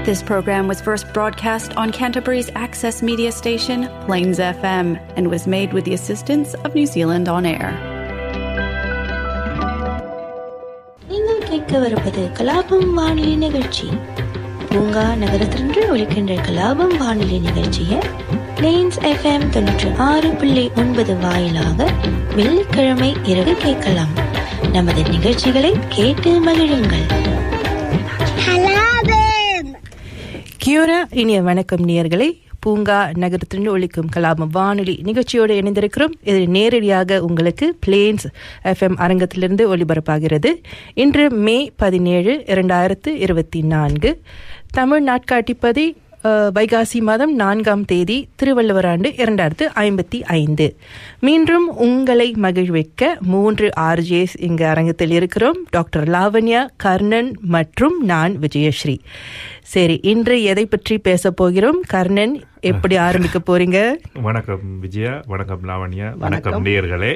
This program was first broadcast on Canterbury's access media station, Plains FM, and was made with the assistance of New Zealand On Air. நீங்கள் கேட்கவிருப்பது கலாபம் வானொலி நிகழ்ச்சி பூங்கா நகரத்திலிருந்து ஒழிக்கின்ற கலாபம் வானொலி நிகழ்ச்சியை பிளேன்ஸ் எஃப்எம் தொண்ணூற்றி ஆறு புள்ளி ஒன்பது வாயிலாக வெள்ளிக்கிழமை இரவு கேட்கலாம் நமது நிகழ்ச்சிகளை கேட்டு மகிழுங்கள் கியூரா இனிய வணக்கம் நேயர்களே பூங்கா நகரத்திலிருந்து ஒழிக்கும் கலாபம் வானொலி நிகழ்ச்சியோடு இணைந்திருக்கிறோம் இது நேரடியாக உங்களுக்கு பிளேன்ஸ் எஃப்எம் அரங்கத்திலிருந்து ஒளிபரப்பாகிறது இன்று மே பதினேழு இரண்டாயிரத்து இருபத்தி நான்கு தமிழ் நாட்காட்டிப்பதி அஹ், வைகாசி மாதம் நான்காம் தேதி திருவள்ளுவர் ஆண்டு இரண்டாயிரத்து ஐம்பத்தி ஐந்து மீண்டும் உங்களை மகிழ்விக்க மூன்று ஆர்ஜேஸ் இங்கு அரங்கத்தில் இருக்கிறோம் டாக்டர் லாவண்யா கர்ணன் மற்றும் நான் விஜயஸ்ரீ சரி இன்று எதை பற்றி பேச போகிறோம் கர்ணன் எப்படி ஆரம்பிக்க போறீங்க வணக்கம் விஜயா வணக்கம் லாவண்யா வணக்கம் நேயர்களே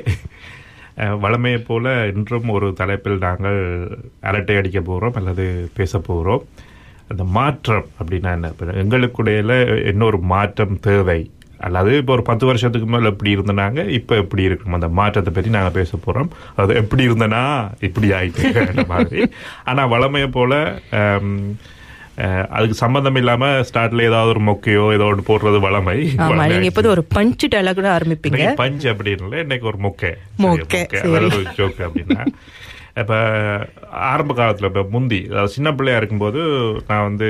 அஹ், வழமையைப் போல இன்றும் ஒரு தலைப்பில் நாங்கள் அரட்டை அடிக்க போகிறோம் அல்லது பேச போகிறோம் அந்த மாற்றம் அப்படின்னா என்ன இப்ப எங்களுக்குடையில இன்னொரு மாற்றம் தேவை அல்லது இப்போ ஒரு பத்து வருஷத்துக்கு மேல எப்படி இருந்தனாங்க இப்போ எப்படி இருக்கணும் அந்த மாற்றத்தை பற்றி நாங்கள் பேச போகிறோம் அது எப்படி இருந்தனா இப்படி ஆயிட்டு மாதிரி ஆனால் வளமையை போல அம், அஹ், அதுக்கு சம்பந்தம் இல்லாம ஸ்டார்ட்ல ஏதாவது ஒரு மொக்கையோ ஏதோ ஒன்று போடுறது வளமை ஆமா வளமை நீங்க எப்போதும் ஒரு பஞ்சு டைலாக் கூட ஆரம்பிப்பீங்க இன்னைக்கு பஞ்ச் அப்படின்னு இல்லை இன்னைக்கு ஒரு மொக்கை மொக்கை, சரி. அதாவது ஒரு ஜோக் அப்படின்னா இப்ப ஆரம்ப காலத்துல இப்ப முந்தி அதாவது சின்ன பிள்ளையா இருக்கும்போது நான் வந்து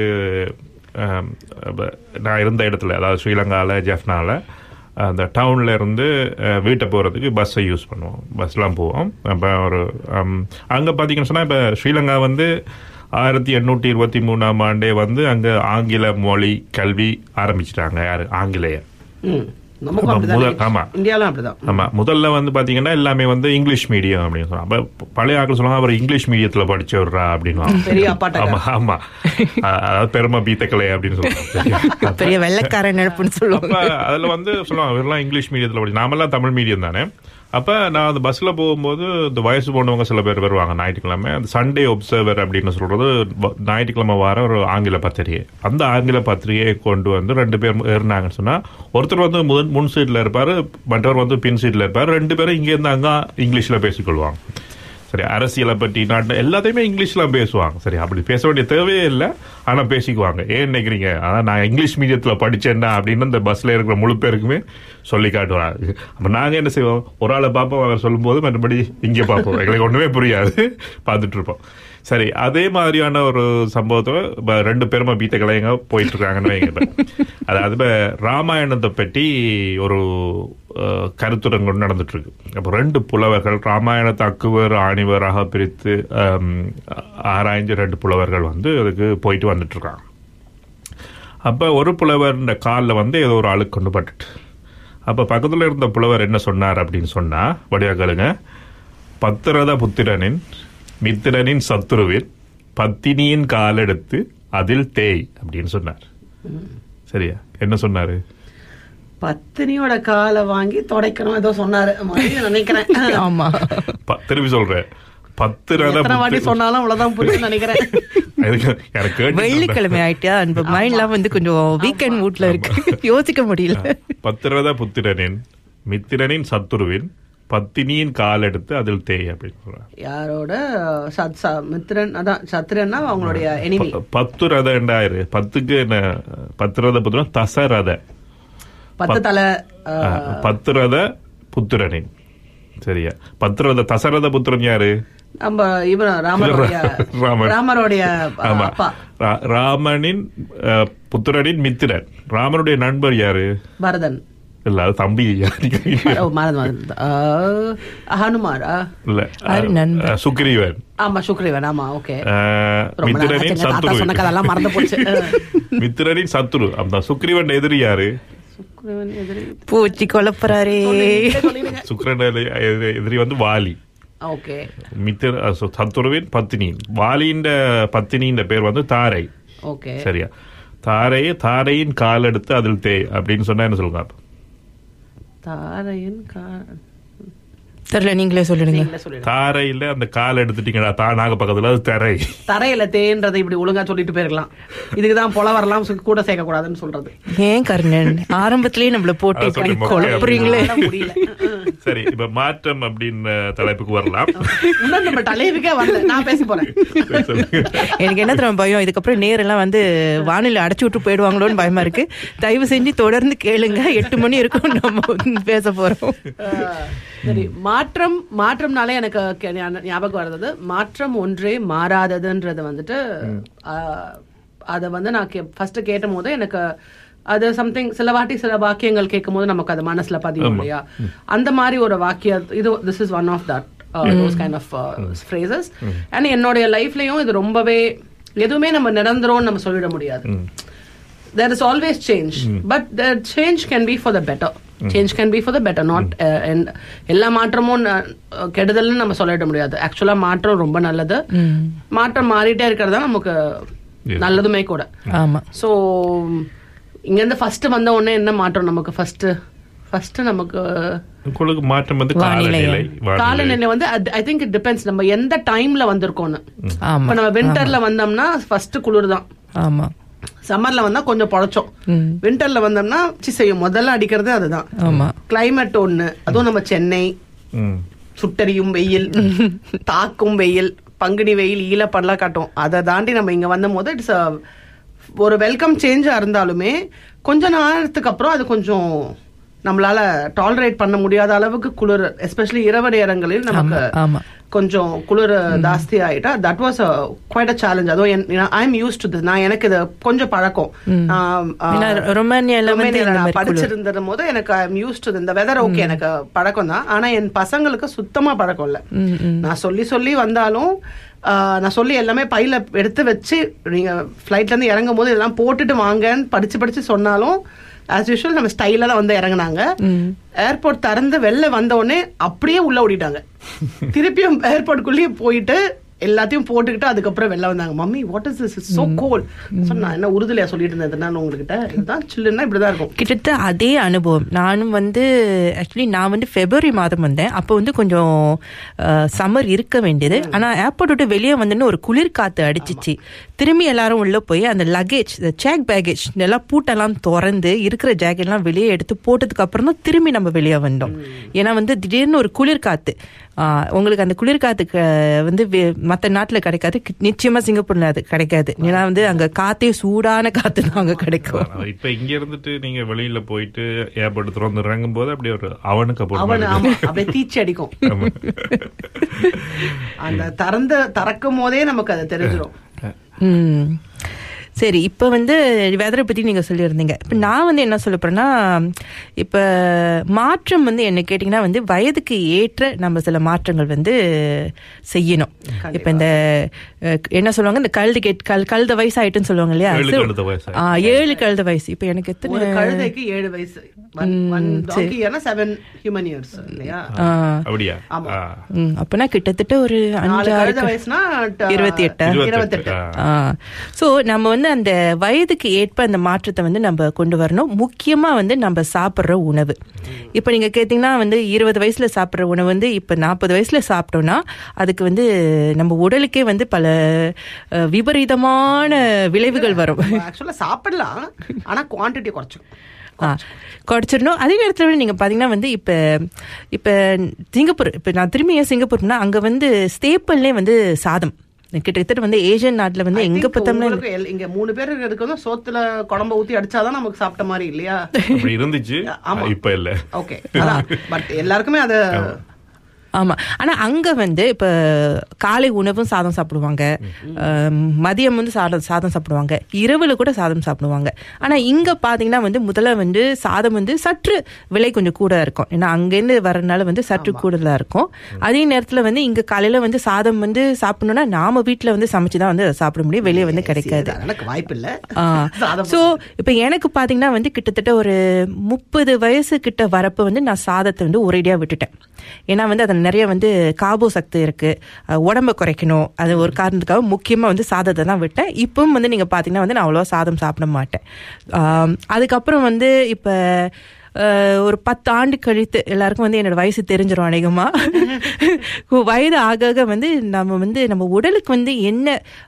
ஆம், இப்ப நான் இருந்த இடத்துல அதாவது ஸ்ரீலங்கால ஜெஃப்னால அந்த டவுன்ல இருந்து அஹ், வீட்டை போறதுக்கு பஸ்ஸை யூஸ் பண்ணுவோம் பஸ்லாம் போவோம் அப்ப ஒரு ஆம், அங்க பாத்தீங்கன்னு சொன்னா இப்ப ஸ்ரீலங்கா வந்து ஆயிரத்தி எண்ணூற்றி இருபத்தி மூணாம் ஆண்டே வந்து அங்க ஆங்கில மொழி கல்வி ஆரம்பிச்சிட்டாங்க யாரு ஆங்கிலேயர் ம். நமக்கும் ஆமா, அப்படிதான் முதல்- ஆமா. இந்தியாலும் அப்படிதான் ஆமா முதல்ல வந்து பாத்தீங்கன்னா எல்லாமே வந்து இங்கிலீஷ் மீடியம் அப்படின்னு சொல்லுவாங்க அப்ப பழைய ஆட்கள் சொல்லுவாங்க அவர் இங்கிலீஷ் மீடியத்துல படிச்சவர்ரா அப்படின்னு பெரிய அப்பாட்டக்காரர். ஆமா ஆமா அஹ் அதாவது பெருமை பீத்தக்கலை அப்படின்னு சொல்லுவாங்க பெரிய வெள்ளைக்காரன் நினைப்புன்னு சொல்லுவாங்க அப்ப அதுல வந்து சொல்லுவாங்க இவரெல்லாம் இங்கிலீஷ் மீடியத்துல படி நாமெல்லாம் தமிழ் மீடியம் தானே அப்ப நான் அந்த பஸ்ல போகும்போது இந்த வயசு போனவங்க சில பேர் வருவாங்க ஞாயிற்றுக்கிழமை அந்த சண்டே ஒப்சர்வர் அப்படின்னு சொல்றது வ- ஞாயிற்றுக்கிழமை வார ஒரு ஆங்கில பத்திரிகை அந்த ஆங்கில பத்திரிகையை கொண்டு வந்து ரெண்டு பேர் ஏறினாங்கன்னு சொன்னா ஒருத்தர் வந்து முதல் முன் சீட்ல இருப்பாரு மற்றவர் வந்து பின் சீட்ல இருப்பாரு ரெண்டு பேரும் இங்க இருந்து அங்க இங்கிலீஷ்ல பேசிக்கொள்வாங்க சரி அரசியலை பற்றி நாட்டு எல்லாத்தையுமே இங்கிலீஷ்ல பேசுவாங்க சரி அப்படி பேச வேண்டிய தேவையே இல்லை ஆனா பேசிக்குவாங்க ஏன் நினைக்கிறீங்க அதான் நான் இங்கிலீஷ் மீடியத்துல படிச்சேன்டா அப்படின்னு இந்த பஸ்ல இருக்கிற முழு பேருக்குமே சொல்லி காட்டுவாங்க அப்ப நாங்க என்ன செய்வோம் ஒரு ஆளை பார்ப்போம் அவர் சொல்லும்போது மற்றபடி இங்கே பார்ப்போம் எங்களுக்கு ஒண்ணுமே புரியாது பார்த்துட்டு இருப்போம் சரி அதே மாதிரியான ஒரு சம்பவத்தை இப்ப ரெண்டு பெருமை பீத்த கலைஞங்க போயிட்டு இருக்காங்கன்னு வைங்க இப்ப. அதாவது இப்ப ராமாயணத்தை பற்றி ஒரு அஹ், கருத்துரங்கம் நடந்துட்டு இருக்கு அப்போ ரெண்டு புலவர்கள் ராமாயணத்தை அக்குவர் ஆணிவராக பிரித்து அம், ஆராய்ஞ்ச ரெண்டு புலவர்கள் வந்து அதுக்கு போயிட்டு வந்துட்டு இருக்காங்க அப்ப ஒரு புலவர் இந்த காலில் வந்து ஏதோ ஒரு ஆளுக்கு கொண்டு பட்டுட்டு அப்ப பக்கத்துல இருந்த புலவர் என்ன சொன்னார் அப்படின்னு சொன்னா வடிவா கேளுங்க பத்திரத புத்திரனின் மித்திரனின் சத்துருவின் பத்தினியின் காலெடுத்து அதில் தேய் அப்படின்னு சொன்னார் சரியா என்ன சொன்னாரு பத்தினியோட காலை வாங்கி துடைக்கணும் ஏதோ சொன்னாரு மாதிரி நினைக்கிறேன் ஆமா ப- திருப்பி சொல்றேன் பத்திரத எத்தனை வாட்டி புத்திர- சொன்னாலும் அவ்வளவுதான் புரியும் நினைக்கிறேன் எனக்கு எனக்கு கேட்டு வெள்ளிக்கிழமை ஆயிட்டா அந்த மைண்ட்லாம் வந்து கொஞ்சம் வீக்கெண்ட் மூட்ல இருக்கு யோசிக்க முடியல பத்திரத புத்திரனின் மித்திரனின் சத்துருவின் பத்தினியின் கால் எடுத்து அதில் தேய் அப்படின்னு சொல்றாங்க யாரோட சத் ச- மித்திரன் அதான் சத்திரன்னா அவங்களுடைய எனிமி ப- பத்து ரத என்றாயிரு பத்துக்கு என்ன பத்து ரத புத்திரன் தசரத பத்து தலை ஆ, பத்து ரத புத்திரனின் சரியா பத்து ரத தசரத புத்திரன் யாரு நம்ம இவன் ராமருடைய ராமர். ராமருடைய ஆமா அப்பா ரா- ராமனின் அ, புத்திரனின் மித்திரன் ராமனுடைய நண்பர் யாரு பரதன் இல்ல அது தம்பி யாரு? ஓ, மறந்து மறந்து. ஆ, ஹனுமாரா இல்ல யாரு நண்பர்? அ, சுக்ரீவன் ஆமா சுக்ரீவன் ஆமா ஓகே அ, ரொம்ப நாள் மித்திரனின் ஆச்சுங்க, தாத்தா சொன்ன சத்துரு கதெல்லாம் மறந்து போச்சு மித்திரனின் சத்துரு அந்த சுக்ரீவன் எதிரி யாரு சுக்ரீவன் எதிரி பூச்சி கொலப்புறாரே சுக்கிரன் எதிரி- எதிரி வந்து வாலி ஓகே மித்திர அ, சு- சத்துருவின் பத்தினி வாலியின் பத்தினியின் பேர் வந்து தாரை ஓகே சரியா தாரை தாரையின் கால் எடுத்து அதில் தேய் அப்படின்னு சொன்னா என்ன சொல்லுங்க அப்ப? தாரையின் கா தெரியல நீங்களே சொல்லிடுங்க நீங்களே சொல்லிடுங்க தாரையில அந்த கால் எடுத்துட்டீங்களா தானாக பக்கத்துல அது தரை தரையில தேன்றதை இப்படி ஒழுங்கா சொல்லிட்டு போயிருக்கலாம் இதுக்குதான் பொல வரலாம் சொல்லி கூட சேர்க்க கூடாதுன்னு சொல்றது ஏன் கர்ணன் ஆரம்பத்திலேயே நம்மள போட்டு அதான் சொல்லி இப்படி குழப்புறீங்களே என்னால முடியல சரி இப்ப மாற்றம் அப்படின்னு தலைப்புக்கு வரலாம் இன்னும் நம்ம தலைவுக்கே வரல நான் பேச போறேன் சரி, சொல்லுங்க. எனக்கு என்ன தெரியும் பயம் இதுக்கப்புறம் நேரெல்லாம் வந்து வானிலை அடைச்சு விட்டு போயிடுவாங்களோன்னு பயமா இருக்கு தயவு செஞ்சு தொடர்ந்து கேளுங்க எட்டு மணி இருக்கும் நம்ம வந்து பேச போறோம் ஆஹ், சரி மாற்றம் மாற்றம்னாலே எனக்கு கே- ஞா- ஞாபகம் வர்றது மாற்றம் ஒன்றே மாறாததுன்றது வந்துட்டு ஆஹ், அத வந்து நான் ஃபர்ஸ்ட் கேட்ட போது எனக்கு அது சம்திங் சில வாட்டி சில வாக்கியங்கள் கேட்கும் போது நமக்கு அது மனசுல பதியும் இல்லையா அந்த மாதிரி ஒரு வாக்கிய இது this is one of that those kind of phrases and என்னுடைய லைஃப்லயும் இது ரொம்பவே எதுவுமே நம்ம நிரந்தரம்னு நம்ம சொல்லிட முடியாது there is always change but the change can be for the better change can be for the better not uh, and எல்லா மாற்றமும் ந- uh, கெடுதல்னு நம்ம சொல்லிட முடியாது ஆக்சுவலா மாற்றம் ரொம்ப நல்லது மாற்றம் மாறிட்டே இருக்கிறது தான் நமக்கு Yes. நல்லதுமே கூட ஆமா ஸோ இங்கேருந்து ஃபர்ஸ்ட் வந்த உடனே என்ன மாற்றம் நமக்கு ஃபர்ஸ்ட் ஃபர்ஸ்ட் நமக்கு உங்களுக்கு மாற்றம் வந்து வானிலை. காலநிலை வானிலை காலநிலை வந்து ஐ திங்க் இட் டிபெண்ட்ஸ் நம்ம எந்த டைம்ல வந்திருக்கோம்னு ஆமா இப்போ நம்ம வின்டர்ல வந்தோம்னா ஃபர்ஸ்ட் குளிர் தான் ஆமா சம்மர்ல வந்தா கொஞ்சம் பொழைச்சோம் ம். வின்டர்ல வந்தோம்னா சி செய்யும் முதல்ல அடிக்கிறது அதுதான் ஆமா கிளைமேட் ஒண்ணு அதுவும் நம்ம சென்னை ம். சுட்டரியும் வெயில் தாக்கும் வெயில் பங்குனி வெயில் ஈழப்படலாம் காட்டும் அதை தாண்டி நம்ம இங்க வந்த போது இட்ஸ் ஒரு வெல்கம் சேஞ்சா இருந்தாலுமே கொஞ்ச நேரத்துக்கு அப்புறம் அது கொஞ்சம் நம்மளால டாலரேட் பண்ண முடியாத அளவுக்கு குளிர் எஸ்பெஷலி இரவு நேரங்களில் நமக்கு ஆமா கொஞ்சம் குளிர் ஜாஸ்தி ஆயிட்டா that was quite a challenge அதுவும் ஐ எம் யூஸ் டு நான் எனக்கு இது கொஞ்சம் பழக்கம் நான், ஆ, ஏன்னா ரொமானியால வந்து ரொமேனியால இந்த நான் மாதிரி குளிர். படிச்சிருந்த போது எனக்கு ஐ எம் யூஸ் டு இந்த வெதர் ஓகே எனக்கு பழக்கம் தான் ஆனா என் பசங்களுக்கு சுத்தமா பழக்கம் இல்ல ம், ம். நான் சொல்லி சொல்லி வந்தாலும் ஆ, நான் சொல்லி எல்லாமே பையில எடுத்து வச்சு நீங்க ஃபிளைட்ல இருந்து இறங்கும் போது இதெல்லாம் போட்டுட்டு வாங்கன்னு படிச்சு படிச்சு சொன்னாலும் ஆஸ் யூஷுவல் நம்ம ஸ்டைல தான் வந்து இறங்குனாங்க ஏர்போர்ட் திறந்து வெளில வந்த உடனே அப்படியே உள்ள ஓடிட்டாங்க திருப்பியும் ஏர்போர்ட்டுக்குள்ளேயே போயிட்டு எல்லாத்தையும் போட்டுக்கிட்டு அதுக்கப்புறம் வெளில வந்தாங்க mummy what is this so cold சொன்னா என்ன உறுதுலையா சொல்லிட்டு இருந்தேன் நான் உங்ககிட்ட இதுதான் சில்லுன்னா இப்படிதான் இருக்கும் கிட்டத்தட்ட அதே அனுபவம் நானும் வந்து ஆக்சுவலி நான் வந்து பிப்ரவரி மாதம் வந்தேன் அப்போ வந்து கொஞ்சம் சம்மர் இருக்க வேண்டியது ஆனா ஏர்போர்ட் விட்டு வெளியே வந்தோன்னு ஒரு குளிர் காத்து அடிச்சிச்சு திரும்பி எல்லாரும் உள்ள போய் அந்த லக்கேஜ் சேக் பேகேஜ் எல்லாம் பூட்டெல்லாம் திறந்து இருக்கிற ஜாக்கெட்லாம் வெளியே எடுத்து போட்டதுக்கு அப்புறம் தான் திரும்பி நம்ம வெளியே வந்தோம் ஏன்னா வந்து திடீர்னு ஒரு குளிர் காத்து ஆ, உங்களுக்கு அந்த குளிர் காத்து க- வந்து வே- மத்த நாட்டுல கிடைக்காது கி- நிச்சயமா சிங்கப்பூர்ல அது கிடைக்காது ஏன்னா வந்து அங்க காத்தே சூடான காத்து தான் அங்க கிடைக்கும் ஆனா, இப்ப இங்க இருந்துட்டு நீங்க வெளியில போயிட்டு ஏற்பட்டு திறந்து இறங்கும் போது அப்படியே ஒரு அவனுக்கு அவன் அப்புறம் ஆமா அப்படியே தீச்சு அடிக்கும் அந்த திறந்த திறக்கும் போதே நமக்கு அது தெரிஞ்சிடும் ம் சரி இப்போ வந்து வெதரை பற்றி நீங்கள் சொல்லியிருந்தீங்க இப்போ நான் வந்து என்ன சொல்ல போறேன்னா இப்போ மாற்றம் வந்து என்ன கேட்டிங்கன்னா வந்து வயதுக்கு ஏற்ற நம்ம சில மாற்றங்கள் வந்து செய்யணும் இப்போ இந்த அஹ், என்ன சொல்லுவாங்க இந்த கழுது கேட் கல் கழுத வயசு ஆயிட்டுன்னு சொல்லுவாங்க இல்லையா ஏழு So, கழுத வயசு ஆ, ஏழு கழுத வயசு இப்போ எனக்கு எத்தனை ஒரு கழுதைக்கு ஏழு வயசு செவன் ஹியூமன் இயர்ஸ் இல்லையா ஆ, அப்படியா ஆமா. ஆ. ம், அப்பனா கிட்டத்தட்ட ஒரு நாலு அஞ்சு ஆறு கழுத வயசுனா ட- இருபத்தி எட்டா? இருபத்தெட்டு ஆ. ஸோ நம்ம வந்து அந்த வயதுக்கு ஏற்ப அந்த மாற்றத்தை வந்து நம்ம கொண்டு வரணும் முக்கியமா வந்து நம்ம சாப்பிட்ற உணவு இப்போ நீங்க கேட்டிங்கன்னா வந்து இருபது வயசுல சாப்பிட்ற உணவு வந்து இப்போ நாற்பது வயசுல சாப்பிட்டோம்னா அதுக்கு வந்து நம்ம உடலுக்கே வந்து பல அஹ், விபரீதமான விளைவுகள் வரும் ஆக்சுவலா சாப்பிடலாம் ஆனா குவாண்டிட்டி குறைச்சும் ஆ குறைச்சிடணும் அதே நேரத்தில் வந்து நீங்கள் பார்த்தீங்கன்னா வந்து இப்போ இப்போ சிங்கப்பூர் இப்போ நான் திரும்பி ஏன் சிங்கப்பூர்னா அங்கே வந்து ஸ்டேப்பிள்லே வந்து சாதம் கிட்டத்தட்ட வந்து ஏசியன் நாட்டில் வந்து எங்கே பார்த்தாலும் உங்களுக்கு எல்- இங்க மூணு பேர் இருக்கிறதுக்கு வந்து சோத்துல குழம்ப ஊத்தி அடிச்சாதான் நமக்கு சாப்பிட்ட மாதிரி இல்லையா அப்படி இருந்துச்சு ஆமா. இப்ப இல்ல ஓகே பட் எல்லாருக்குமே அது ஆமா ஆனா அங்க வந்து இப்ப காலை உணவும் சாதம் சாப்பிடுவாங்க அஹ், மதியம் வந்து சாதம் சாதம் சாப்பிடுவாங்க இரவுல கூட சாதம் சாப்பிடுவாங்க ஆனா இங்க பாத்தீங்கன்னா வந்து முதல்ல வந்து சாதம் வந்து சற்று விலை கொஞ்சம் கூட இருக்கும் ஏன்னா அங்கேருந்து வரனால வந்து சற்று கூடுதலா இருக்கும் அதே நேரத்துல வந்து இங்க காலையில வந்து சாதம் வந்து சாப்பிடணும்னா நாம வீட்ல வந்து சமைச்சு தான் வந்து அதை சாப்பிட முடியும் வெளியே வந்து கிடைக்காது எனக்கு வாய்ப்பு இல்ல ஆ. சாதம் சோ இப்ப எனக்கு பாத்தீங்கன்னா வந்து கிட்டத்தட்ட ஒரு முப்பது வயசு கிட்ட வரப்ப வந்து நான் சாதத்தை வந்து ஒரேடியா விட்டுட்டேன் ஏன்னா வந்து அதுல நிறைய வந்து காபோ சக்தி இருக்கு அஹ் உடம்ப குறைக்கணும் அது ஒரு காரணத்துக்காக முக்கியமா வந்து சாதத்தை தான் விட்டேன் இப்பவும் வந்து நீங்க பாத்தீங்கன்னா வந்து நான் அவ்வளவா சாதம் சாப்பிட மாட்டேன் ஆம், அதுக்கப்புறம் வந்து இப்ப அஹ், ஒரு பத்து ஆண்டு கழித்து எல்லாருக்கும் வந்து என்னோட வயசு தெரிஞ்சிடும் அநேகமா வயது ஆக ஆக வந்து நம்ம வந்து நம்ம உடலுக்கு வந்து என்ன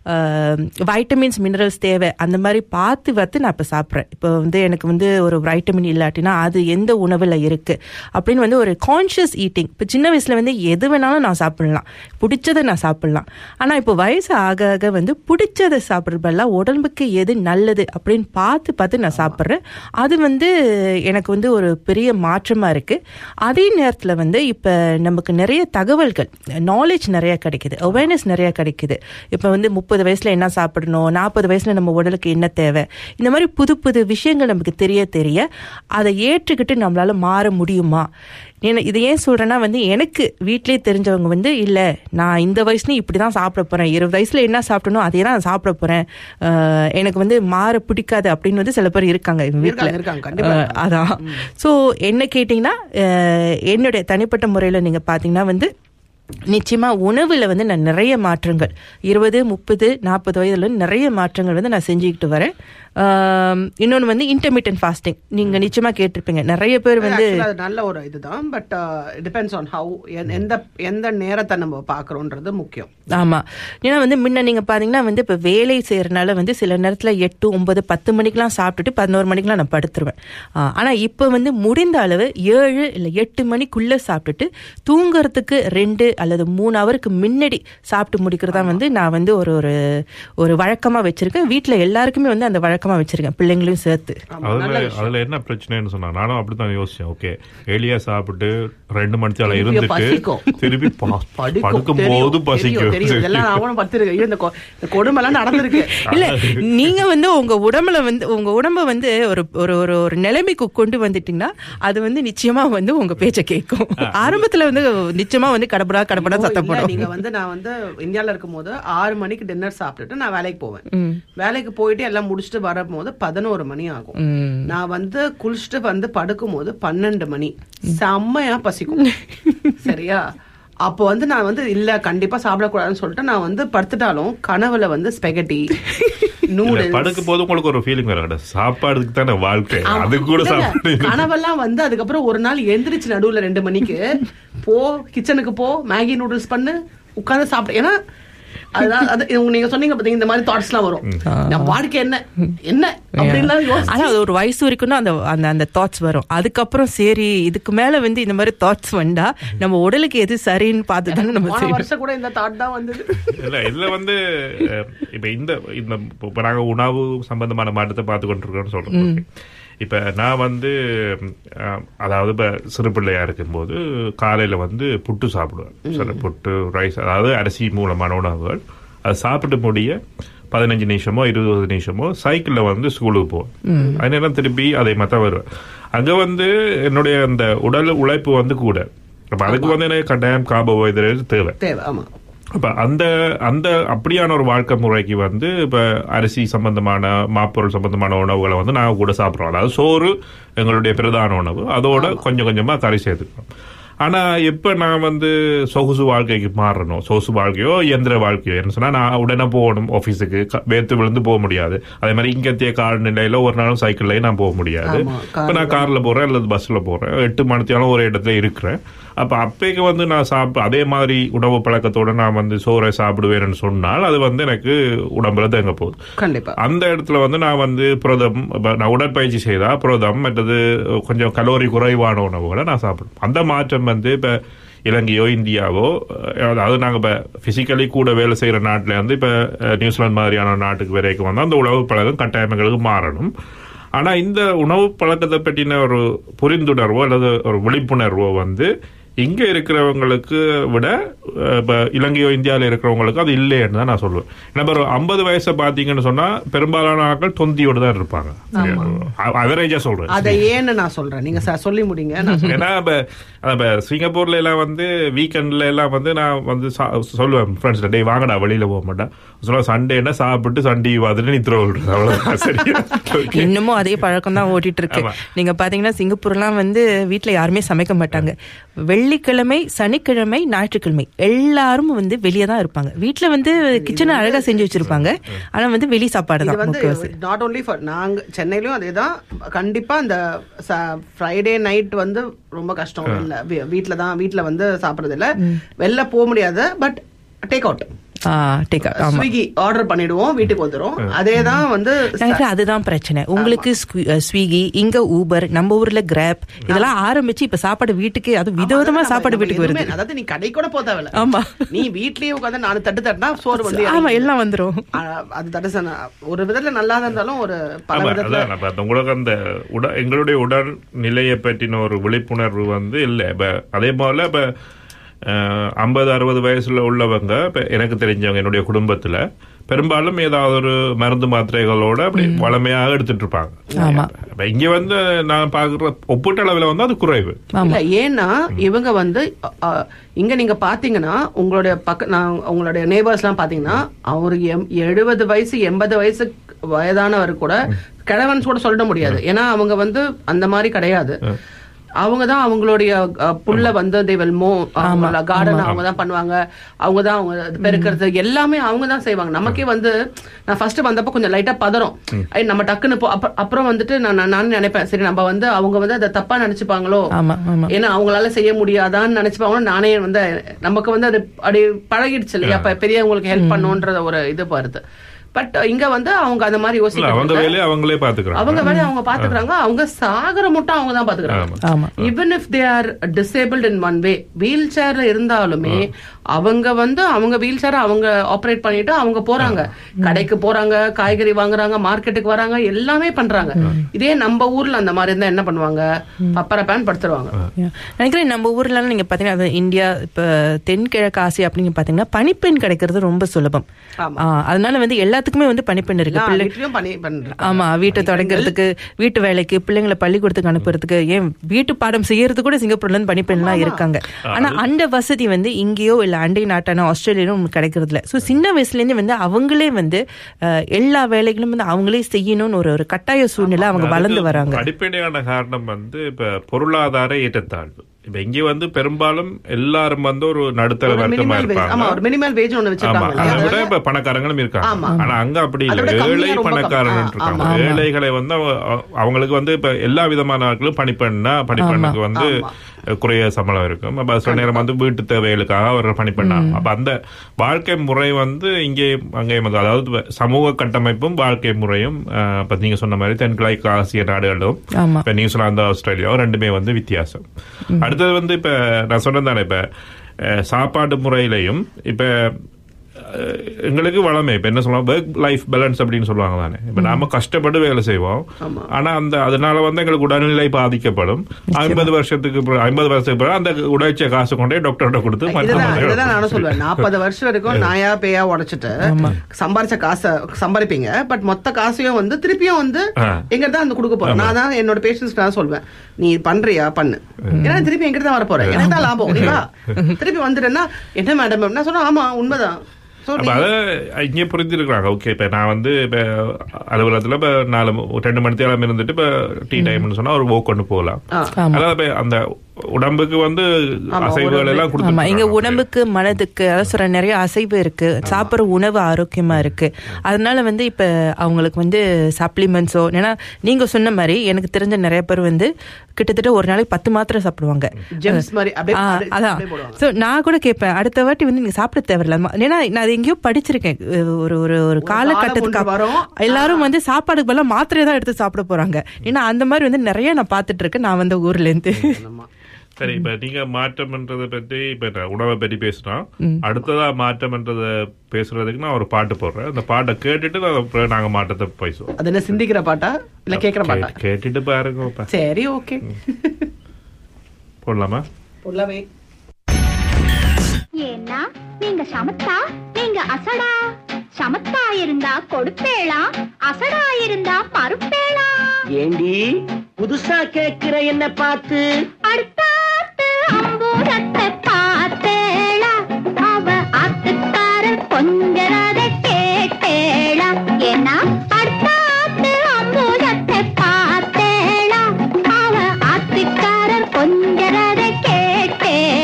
வைட்டமின்ஸ் மினரல்ஸ் தேவை அந்த மாதிரி பார்த்து பார்த்து நான் இப்போ சாப்பிட்றேன் இப்போ வந்து எனக்கு வந்து ஒரு வைட்டமின் இல்லாட்டினா அது எந்த உணவில் இருக்கு அப்படின்னு வந்து ஒரு கான்ஷியஸ் ஈட்டிங் இப்போ சின்ன வயசுல வந்து எது வேணாலும் நான் சாப்பிடலாம் பிடிச்சதை நான் சாப்பிடலாம் ஆனால் இப்போ வயசு ஆக ஆக வந்து பிடிச்சதை சாப்பிட்றப்பெல்லாம் உடம்புக்கு எது நல்லது அப்படின்னு பார்த்து பார்த்து நான் சாப்பிட்றேன் அது வந்து எனக்கு வந்து ஒரு பெரிய மாற்றமா இருக்கு அதே நேரத்தில் வந்து இப்போ நமக்கு நிறைய தகவல்கள் நாலேஜ் நிறைய கிடைக்குது அவேர்னஸ் நிறைய கிடைக்குது இப்போ வந்து முப்பது வயசுல என்ன சாப்பிடணும் நாற்பது வயசுல நம்ம உடலுக்கு என்ன தேவை இந்த மாதிரி புது புது விஷயங்கள் நமக்கு தெரிய தெரிய அதை ஏற்றுக்கிட்டு நம்மளால மாற முடியுமா ஏன்னா- இது ஏன் சொல்றேன்னா வந்து எனக்கு வீட்டிலே தெரிஞ்சவங்க வந்து இல்ல நான் இந்த வயசுலயும் இப்படிதான் சாப்பிட போறேன் இருபது வயசுல என்ன சாப்பிடணும் அதே தான் சாப்பிட போறேன் அஹ் எனக்கு வந்து மாற பிடிக்காது அப்படின்னு வந்து சில பேர் இருக்காங்க எங்க வீட்டுல இருக்காங்க, இருக்காங்க, கண்டிப்பா அஹ் அதான் சோ என்ன கேட்டீங்கன்னா அஹ் என்னுடைய தனிப்பட்ட முறையில நீங்க பாத்தீங்கன்னா வந்து நிச்சயமா உணவுல வந்து நான் நிறைய மாற்றங்கள் இருபது முப்பது நாற்பது வயதுல நிறைய மாற்றங்கள் வந்து நான் செஞ்சுக்கிட்டு வரேன் ஆம், இன்னொன்னு வந்து இன்டர்மீடியன்ட் ஃபாஸ்டிங் நீங்க நிச்சயமா கேட்டிருப்பீங்க நிறைய பேர் வந்து Actually, அது நல்ல ஒரு இதுதான் பட் டிபெண்ட்ஸ் ஆன் ஹவு எந்த எந்த நேரத்தை நம்ம பாக்குறோன்றது முக்கியம் ஆமா ஏன்னா வந்து முன்ன நீங்க பாத்தீங்கன்னா வந்து இப்ப வேலை செய்யறதுனால வந்து சில நேரத்துல எட்டு ஒன்பது பத்து மணிக்கெல்லாம் சாப்பிட்டுட்டு பதினோரு மணிக்கெல்லாம் நான் படுத்துருவேன் ஆ, ஆனா இப்ப வந்து முடிந்த அளவு ஏழு இல்ல எட்டு மணிக்குள்ள சாப்பிட்டுட்டு தூங்குறதுக்கு ரெண்டு அல்லது மூணு ஹவருக்கு முன்னாடி சாப்பிட்டு முடிக்கிறதா வந்து நான் வந்து ஒரு ஒரு ஒரு வழக்கமா வச்சிருக்கேன் வீட்ல எல்லாருக்குமே வந்து அந்த வழக்கமா வச்சிருக்கேன் பிள்ளைங்களையும் சேர்த்து அதுல அதுல என்ன பிரச்சனைன்னு சொன்னா நானும் அப்படித்தான் யோசிச்சேன் ஓகே எளியா சாப்பிட்டு ரெண்டு மணி நேரம் திருப்பி இருந்துட்டு பசிக்கும். திருப்பி பா- படிக்கும் படுக்கும் தெரியும், போது தெரியும், தெரியும். இதெல்லாம் பசிக்கும் அவனும் பத்திருக்கேன் ஐயோ, இந்த கொ- இந்த கொடுமைலாம் நடந்திருக்கு இல்ல நீங்க வந்து உங்க உடம்புல வந்து உங்க உடம்ப வந்து ஒரு ஒரு ஒரு ஒரு நிலைமைக்கு கொண்டு வந்துட்டீங்கன்னா அது வந்து நிச்சயமா வந்து உங்க பேச்ச கேட்கும் ஆரம்பத்துல வந்து நிச்சயமா வந்து கடப்படா கடப்படா ஐயோ, சத்தம் இல்ல, போடும் நீங்க வந்து நான் வந்து இந்தியால இருக்கும்போது ஆறு மணிக்கு டின்னர் சாப்பிட்டுட்டு நான் வேலைக்கு போவேன் வேலைக்கு போயிட்டு எல்லாம் முடிச்சுட்டு வரும்போது பதினோரு மணி ஆகும் நான் வந்து குளிச்சுட்டு வந்து படுக்கும் போது பன்னெண்டு மணி செம்மையா பசிக்கும் சரியா அப்போ வந்து நான் வந்து இல்ல கண்டிப்பா சாப்பிடக்கூடாதுன்னு சொல்லிட்டு நான் வந்து படுத்துட்டாலும் கனவுல வந்து ஸ்பெகட்டி இல்ல, நூடுல்ஸ் படுக்கும் போது உங்களுக்கு ஒரு ஃபீலிங் வர சாப்பாடுக்கு தானே வாழ்க்கை அது கூட இல்ல, சாப்பிட்டு கனவெல்லாம் வந்து அதுக்கப்புறம் ஒரு நாள் எந்திரிச்சு நடுவுல ரெண்டு மணிக்கு போ கிச்சனுக்கு போ மேகி நூடுல்ஸ் பண்ணு உட்கார்ந்து சாப்பிட்டு ஏன்னா அதுதான் அது இவங்க நீங்க சொன்னீங்க பாத்தீங்க இந்த மாதிரி தாட்ஸ் எல்லாம் வரும் நம்ம வாழ்க்கை என்ன என்ன அப்படின்லாம் யோசிச்சு ஆனா அது ஒரு வயசு வரைக்கும் தான் அந்த அந்த அந்த தாட்ஸ் வரும் அதுக்கப்புறம் சரி இதுக்கு மேல வந்து இந்த மாதிரி தாட்ஸ் வந்தா நம்ம உடலுக்கு எது சரின்னு பார்த்து தானே நம்ம போன செய்யணும் வருஷம் கூட இந்த தாட் தான் வந்தது இல்ல இதுல வந்து அஹ், இப்ப இந்த இந்த இப்ப நாங்க உணவு சம்பந்தமான மாற்றத்தை பார்த்து கொண்டிருக்கோம்னு சொல்றோம் Okay. இப்ப நான் வந்து அஹ், அதாவது இப்ப சிறு பிள்ளையா இருக்கும்போது காலையில வந்து புட்டு சாப்பிடுவேன் சரி புட்டு ரைஸ் அதாவது அரிசி மூலமான உணவுகள் அது சாப்பிட்டு முடிய பதினஞ்சு நிமிஷமோ இருபது நிமிஷமோ சைக்கிள்ல வந்து ஸ்கூலுக்கு போவேன் அதனால திருப்பி அதே மாதிரி தான் வருவேன் அங்க வந்து என்னுடைய அந்த உடல் உழைப்பு வந்து கூட அப்ப அதுக்கு வந்து எனக்கு கட்டாயம் கார்போஹைட்ரேட் தேவை தேவை ஆமா அப்ப அந்த அந்த அப்படியான ஒரு வாழ்க்கை முறைக்கு வந்து இப்ப அரிசி சம்பந்தமான மாப்பொருள் சம்பந்தமான உணவுகளை வந்து நாங்க கூட சாப்பிடுறோம் அதாவது சோறு எங்களுடைய பிரதான உணவு அதோட கொஞ்சம் கொஞ்சமா கறி சேர்த்துக்கிறோம் ஆனா எப்ப நான் வந்து சொகுசு வாழ்க்கைக்கு மாறணும் சொகுசு வாழ்க்கையோ இயந்திர வாழ்க்கையோ என்ன சொன்னா நான் உடனே போகணும் ஆபீஸுக்கு க- வேர்த்து விழுந்து போக முடியாது அதே மாதிரி இங்கத்திய காலநிலையில ஒரு நாளும் சைக்கிள்லயும் நான் போக முடியாது ஆமா, இப்ப நான் கார்ல போறேன் அல்லது பஸ்ல போறேன் எட்டு மணித்தாலும் ஒரு இடத்துல இருக்கிறேன் அப்ப அப்பேக்கு வந்து நான் சாப்பிட்டு அதே மாதிரி உணவு பழக்கத்தோட நான் வந்து சோறை சாப்பிடுவேன்னு சொன்னால் அது வந்து எனக்கு உடம்புல தேங்க போகுது கண்டிப்பா அந்த இடத்துல வந்து நான் வந்து புரதம் இப்ப நான் உடற்பயிற்சி செய்தா புரதம் மற்றது கொஞ்சம் கலோரி குறைவான உணவுகளை நான் சாப்பிடுவேன் அந்த மாற்றம் வந்து இப்ப இலங்கையோ இந்தியாவோ அஹ், அதாவது நாங்க இப்ப பிசிக்கலி கூட வேலை செய்யற நாட்டுல வந்து இப்ப அஹ், நியூசிலாந்து மாதிரியான நாட்டுக்கு வரைக்கும் வந்து அந்த உணவு பழக்கம் கட்டாயங்களுக்கு மாறணும் ஆனா இந்த உணவு பழக்கத்தை பற்றின ஒரு புரிந்துணர்வோ அல்லது ஒரு விழிப்புணர்வோ வந்து இங்க இருக்கிறவங்களுக்கு விட அஹ், இப்ப இலங்கையோ இந்தியாவில் இருக்கிறவங்களுக்கு அது இல்லைன்னு தான் நான் சொல்லுவேன் ஏன்னா இப்ப ஒரு ஐம்பது வயசை பாத்தீங்கன்னு சொன்னா பெரும்பாலான ஆட்கள் தொந்தியோடு தான் இருப்பாங்க அவரேஜா சொல்றேன் அதை ஏன்னு நான் சொல்றேன் நீங்க ச- சொல்லி முடிங்க நான் சொல்றேன். ஏன்னா இப்ப அதான் இப்ப சிங்கப்பூர்ல எல்லாம் வந்து வீக்கெண்ட்ல எல்லாம் வந்து நான் வந்து சா- சொல்லுவேன் ஃப்ரெண்ட்ஸ் டே வாங்கடா வெளியில போக மாட்டேன் சொல்லுவேன் சண்டேனா சாப்பிட்டு சண்டே பார்த்துட்டு நித்திர விடுறது அவ்வளவுதான் சரியா Okay. இன்னமும் அதே பழக்கம் தான் ஓட்டிட்டு இருக்கு ஆமா. நீங்க பாத்தீங்கன்னா சிங்கப்பூர்லாம் வந்து வீட்ல யாருமே சமைக்க மாட்டாங்க வெள்ளி வெள்ளிக்கிழமை சனிக்கிழமை ஞாயிற்றுக்கிழமை எல்லாரும் வந்து வெளியே தான் இருப்பாங்க வீட்ல வந்து கிச்சனை அழகா செஞ்சு வச்சிருப்பாங்க ஆனா வந்து வெளி சாப்பாடு இது தான் வந்து முக்கியவாசி நாட் ஓன்லி ஃபார் நாங்க சென்னையிலயும் அதேதான் கண்டிப்பா அந்த ஃப்ரைடே நைட் வந்து ரொம்ப கஷ்டம் இல்ல வீ- வீட்ல தான் வீட்ல வந்து சாப்பிடுறது இல்ல வெளில போக முடியாது பட் டேக் அவுட் டேக் ஆமா ஸ்விக்கி ஆர்டர் பண்ணிடுவோம் வீட்டுக்கு வந்துரும் அதே தான் வந்து எனக்கு அதுதான் பிரச்சனை உங்களுக்கு ஸ்வி- அஹ் ஸ்விக்கி இங்க ஊபர் நம்ம ஊர்ல கிராப் இதெல்லாம் ஆரம்பிச்சு இப்ப சாப்பாடு வீட்டுக்கு அது விதவிதமா நம்ம- சாப்பாடு நம்ம வீட்டுக்கு வருது எதுவுமே- அதாவது நீ கடை கூட போக தேவையில்ல ஆமா. நீ வீட்லயே உட்காந்து நாலு தட்டு தட்டினா சோறு வந்து ஆமா இறங்கிடும். எல்லாம் வந்துரும் ஆ, அது தட்டு ஒரு விதத்துல நல்லா இருந்தாலும் ஒரு பல ஆமா விதத்துல அதான் அப்ப அந்த உங்களுக்கு அந்த உட எங்களுடைய உடல் நிலையை பற்றின ஒரு விழிப்புணர்வு வந்து இல்லை இப்ப அதே போல இப்ப ஐம்பது அறுபது வயசுல உள்ளவங்க இப்ப எனக்கு தெரிஞ்சவங்க என்னுடைய குடும்பத்துல பெரும்பாலும் ஏதாவது ஒரு மருந்து மாத்திரைகளோட அப்படி வளமையாக எடுத்துட்டு இருப்பாங்க ஆமா. அப்ப இங்க வந்து நான் பாக்குற ஒப்பீட்டு அளவுல வந்து அது குறைவு இல்ல ஏன்னா இவங்க வந்து அ, அ, இங்க நீங்க பாத்தீங்கன்னா உங்களுடைய பக்க நான் உங்களுடைய நேபர்ஸ் எல்லாம் பாத்தீங்கன்னா அவருக்கு எம்- எழுபது வயசு எண்பது வயசு வயதானவர் கூட கிழவன் கூட சொல்ல முடியாது ஏன்னா அவங்க வந்து அந்த மாதிரி கிடையாது அவங்க தான் அவங்களுடைய அ, புல்ல வந்து they will mow அவங்கள கார்டன் அவங்க தான் பண்ணுவாங்க அவங்க தான் அவங்க அது பெருக்கிறது எல்லாமே அவங்க தான் செய்வாங்க நமக்கே வந்து நான் ஃபர்ஸ்ட் வந்தப்போ கொஞ்சம் லைட்டா பதறும் ஐ, நம்ம டக்குன்னு போ அப்ப- அப்புறம் வந்துட்டு நான் நான் நான் நினைப்பேன் சரி நம்ம வந்து அவங்க வந்து அதை தப்பா நினைச்சுப்பாங்களோ ஆமா ஆமா ஏன்னா அவங்களால செய்ய முடியாதான்னு நினைச்சுப்பாங்க நானே வந்து நமக்கு வந்து அது அப்படி பழகிடுச்சு இல்லையா அப்ப பெரியவங்களுக்கு ஹெல்ப் பண்ணுன்ற ஒரு இது வருது பட் இங்க வந்து அவங்க அந்த மாதிரி இல்ல யோசிக்க அவங்க வேலையை அவங்களே பாத்துக்கிறாங்க அவங்க வேலையை அவங்க பாத்துக்கிறாங்க அவங்க சாகர மட்டும் அவங்க தான் பாத்துக்கிறாங்க ஆமா even if they are disabled in one way wheel சேர்ல இருந்தாலுமே அவங்க வந்து அவங்க வீல் சேர அவங்க ஆபரேட் பண்ணிட்டு அவங்க போறாங்க கடைக்கு போறாங்க காய்கறி வாங்குறாங்க மார்க்கெட்டுக்கு வராங்க எல்லாமே பண்றாங்க இதே நம்ம ஊர்ல அந்த மாதிரி இருந்தா என்ன பண்ணுவாங்க பப்பர பேன் படுத்துருவாங்க Yeah. நினைக்கிறேன் நம்ம ஊர்ல எல்லாம் நீங்க பாத்தீங்கன்னா அது இந்தியா இப்ப தென்கிழக்கு ஆசியா அப்படின்னு பாத்தீங்கன்னா பனிப்பெண் கிடைக்கிறது ரொம்ப சுலபம் ஆமா. ஆ, அதனால வந்து எல்லாத்துக்குமே வந்து பனிப்பெண் இருக்கு நான் பிள்ளை வீட்லயும் பண்ணி பண்றேன் ஆமா வீட்டை தொடங்குறதுக்கு வீட்டு வேலைக்கு பிள்ளைங்களை பள்ளிக்கூடத்துக்கு அனுப்புறதுக்கு ஏன் வீட்டு பாடம் செய்யறது கூட சிங்கப்பூர்ல இருந்து பணிப்பெண்லாம் இருக்காங்க ஆனா அந்த வசதி வந்து இங்கேயோ இல்ல அண்டை நாட்டான ஆஸ்திரேலியாலும் கிடைக்கிறது இல்ல சோ சின்ன வயசுல இருந்து வந்து அவங்களே வந்து அஹ், எல்லா வேலைகளும் வந்து அவங்களே செய்யணும்னு ஒரு ஒரு கட்டாய சூழ்நிலை அவங்க வளர்ந்து அதுக்கு வராங்க அடிப்படையான காரணம் வந்து இப்ப பொருளாதார ஏற்றத்தாழ்வு இப்ப இங்க வந்து பெரும்பாலும் எல்லாரும் வந்து ஒரு நடுத்தர ஒரு வர்க்கமா மினிமல் வேஜ் ஆமா இருப்பாங்க ஒரு மினிமல் வேஜ் ஒண்ணு ஆமா வச்சிருக்காங்க அதை இல்லையா? விட இப்ப பணக்காரங்களும் இருக்காங்க ஆமா. ஆனா அங்க அப்படி அதை இல்ல விட கம்மியா ஏழை ரொம்ப பணக்காரன் கம்மி. இருக்காங்க ஆமா. ஏழைகளை வந்து அவ- அவ- அவங்களுக்கு வந்து இப்ப எல்லா விதமான ஆட்களும் பணிப்பெண்ணா பணிப்பெண்ணுக்கு வந்து குறைய சம்பளம் இருக்கும் அப்ப சில நேரம் வந்து வீட்டு தேவைகளுக்காக அவர் பணிப்பெண்ணா அப்ப அந்த வாழ்க்கை முறை வந்து இங்கே அங்கேயும் வந்து அதாவது இப்ப சமூக கட்டமைப்பும் வாழ்க்கை முறையும் அஹ், இப்ப நீங்க சொன்ன மாதிரி தென்கிழக்கு ஆசிய நாடுகளும் ஆமா இப்ப நியூசிலாந்து ஆஸ்திரேலியாவும் ரெண்டுமே வந்து வித்தியாசம் அடுத்தது வந்து இப்ப நான் சொன்னேன் தானே இப்ப அஹ், சாப்பாடு முறையிலையும் இப்ப அஹ், எங்களுக்கு வளமை இப்ப என்ன சொல்லலாம் ஒர்க் லைஃப் பேலன்ஸ் அப்படின்னு சொல்லுவாங்க தானே இப்ப நாம கஷ்டப்பட்டு வேலை செய்வோம் ஆனா அந்த அதனால வந்து எங்களுக்கு உடல்நிலை பாதிக்கப்படும் ஐம்பது வருஷத்துக்கு பிறகு- ஐம்பது வருஷத்துக்கு பிறகு அந்த உழைச்ச காசு கொண்டே டாக்டர்கிட்ட கொடுத்து இதுதான் மருத்துவமனையில இதுதான் நானும் சொல்லுவேன் நாற்பது வருஷம் வரைக்கும் நாயா பேயா உடைச்சிட்டு சம்பாரிச்ச காசை சம்பாதிப்பீங்க பட் மொத்த காசையும் வந்து திருப்பியும் வந்து ஆ. எங்க தான் வந்து கொடுக்க போறேன் நான் தான் என்னோட பேஷன்ஸ் நான் சொல்வேன் நீ பண்றியா பண்ணு ஏன்னா திருப்பி எங்கிட்ட தான் வர போறேன் எனக்கு தான் லாபம் நீ வா திருப்பி வந்துட்டேன்னா என்ன மேடம் நான் சொன்னா ஆமா உண்மைதான் So, அப்ப அதை இங்கே புரிஞ்சிருக்கிறாங்க ஓகே இப்ப நான் வந்து இப்ப அலுவலகத்துல இப்ப நாலு ம- ரெண்டு மணி நேரம் இருந்துட்டு இப்ப டீ டைம்னு சொன்னா ஒரு walk கொண்டு போகலாம் ஆ. அதாவது இப்ப அந்த உடம்புக்கு வந்து அசைவுகள் எல்லாம் ஆமா எங்க கொடுத்து உடம்புக்கு மனதுக்கு அதாவது சொல்ற நிறைய அசைவு இருக்கு சாப்பிடுற உணவு ஆரோக்கியமா இருக்கு அதனால வந்து இப்ப அவங்களுக்கு வந்து சப்ளிமெண்ட்ஸோ ஏன்னா நீங்க சொன்ன மாதிரி எனக்கு தெரிஞ்ச நிறைய பேர் வந்து கிட்டத்தட்ட ஒரு நாளைக்கு பத்து மாத்திரை சாப்பிடுவாங்க Gems மாதிரி அப்படியே- ஆ, அப்படியே- அதான் அப்படியே போடுவாங்க. சோ நான் கூட கேட்பேன் அடுத்த வாட்டி வந்து நீங்க சாப்பிட தேவையில்ல ம- ஏன்னா நான் அது எங்கேயோ படிச்சிருக்கேன் அஹ் ஒரு ஒரு ஒரு காலகட்டத்துக்கு ஒன்று வரும். அப்~ எல்லாரும் வந்து சாப்பாடுக்கு பதிலா மாத்திரையை தான் எடுத்து சாப்பிட போறாங்க ஏன்னா அந்த மாதிரி வந்து நிறைய நான் பார்த்துட்டு இருக்கேன் நான் வந்த ஊர்ல இருந்து ஆமா. சரி இப்ப நீங்க மாற்றம்ன்றதை பற்றி இப்ப நான் உணவை பற்றி பேசினா அடுத்ததா மாற்றம்ன்றதை பேசுறதுக்கு நான் ஒரு பாட்டு போடுறேன் அந்த பாட்டை கேட்டுட்டு நான் அப்புறம் நாங்க மாற்றத்தை பேசுவோம் அது என்ன சிந்திக்கிற பாட்டா இல்ல கேக்குற பாட்டா கேட்டு- கேட்டுட்டு பாருங்க இப்ப. சரி ஓகே போடலாமா உள்ளவே ஏன்னா நீங்க சமத்தா நீங்க அசடா சமத்தா இருந்தா கொடுப்பேளா அசடா இருந்தா பருப்பேளா ஏண்டி புதுசா கேக்குற என்ன பார்த்து அடுத்தாத்து அம்பூரத்தை பார்த்தேளா அவ ஆத்துக்கார கொஞ்சரத கேட்டேளா ஏன்னா அடுத்தாத்து அம்பூரத்தை பார்த்தேளா அவ ஆத்துக்காரர் கொஞ்சரத கேட்டேளா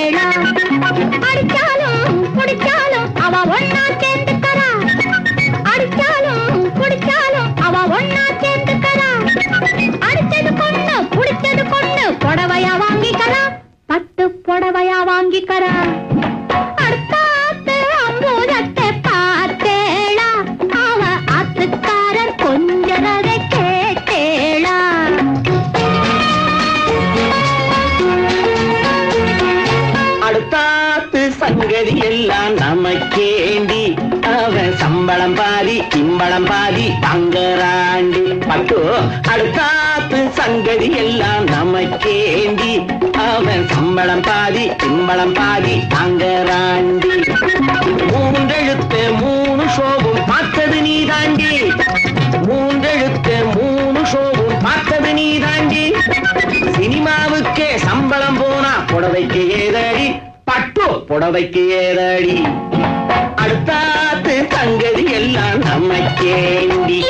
புடவையா வாங்கிக்கற அடுத்தாத்து அம்பூதத்தை பார்த்தேளா அவ ஆத்துக்காரர் கொஞ்சரதை கேட்டேளா அடுத்தாத்து சங்கதி எல்லாம் நமக்கேண்டி அவன் சம்பளம் பாதி கிம்பளம் பாதி தங்கராண்டி பட்டு அடுத்தாத்து சங்கதி எல்லாம் நமக்கேண்டி அவன் சம்பளம் பாதி கிம்பளம் பாதி தங்கராண்டி மூன்றெழுத்து மூணு ஷோவும் பார்த்தது நீ தாண்டி மூன்றெழுத்து மூணு ஷோவும் பார்த்தது நீ தாண்டி சினிமாவுக்கே சம்பளம் போனா புடவைக்கு ஏதடி பட்டு புடவைக்கு ஏதடி அடுத்தாத்து சங்கதி எல்லாம் நமக்கேண்டி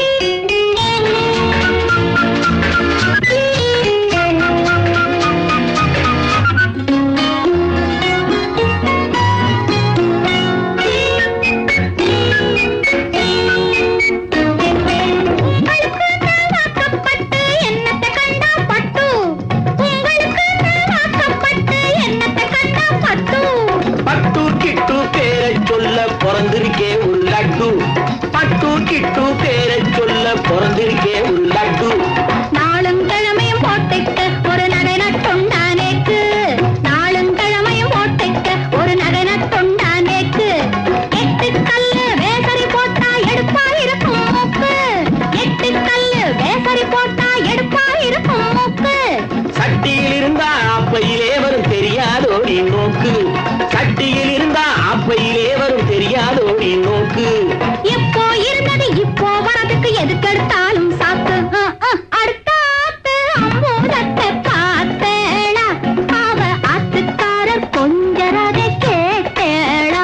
உங்களுக்கு வாக்கப்பட்டு என்னத்தை கண்டா பட்டு உங்களுக்கு வாக்கப்பட்டு என்னத்தை கண்டா பட்டு பட்டு கிட்டு பேரை சொல்ல பிறந்திருக்கே ஒரு லட்டு பட்டு கிட்டு பேரை சொல்ல பிறந்திருக்கே ஒரு லட்டு நாளும் கிழமையும் போட்டுக்க ஒரு நகை நட்டுண்டானேக்கு நாளும் கிழமையும் போட்டுக்க ஒரு நகை நட்டுண்டானேக்கு எட்டு கல்லு வேசரி போட்டா எடுப்பா இருக்கும் மூக்கு எட்டு கல்லு வேசரி போட்டா எடுப்பா இருக்கும் மூக்கு சட்டியில் இருந்தா ஆப்பையிலே வரும் தெரியாதோடி நோக்கு சட்டியில் இருந்தா ஆப்பையிலே வரும் தெரியாதோடி நோக்கு இப்போ இருந்தது இப்போ வரதுக்கு எதுக்கெடுத்தாலும் சாக்கு அஹ், அஹ், அடுத்தாத்து அம்பூதத்தை பார்த்தேளா அவ ஆத்துக்காரர் கொஞ்சரதை கேட்டேளா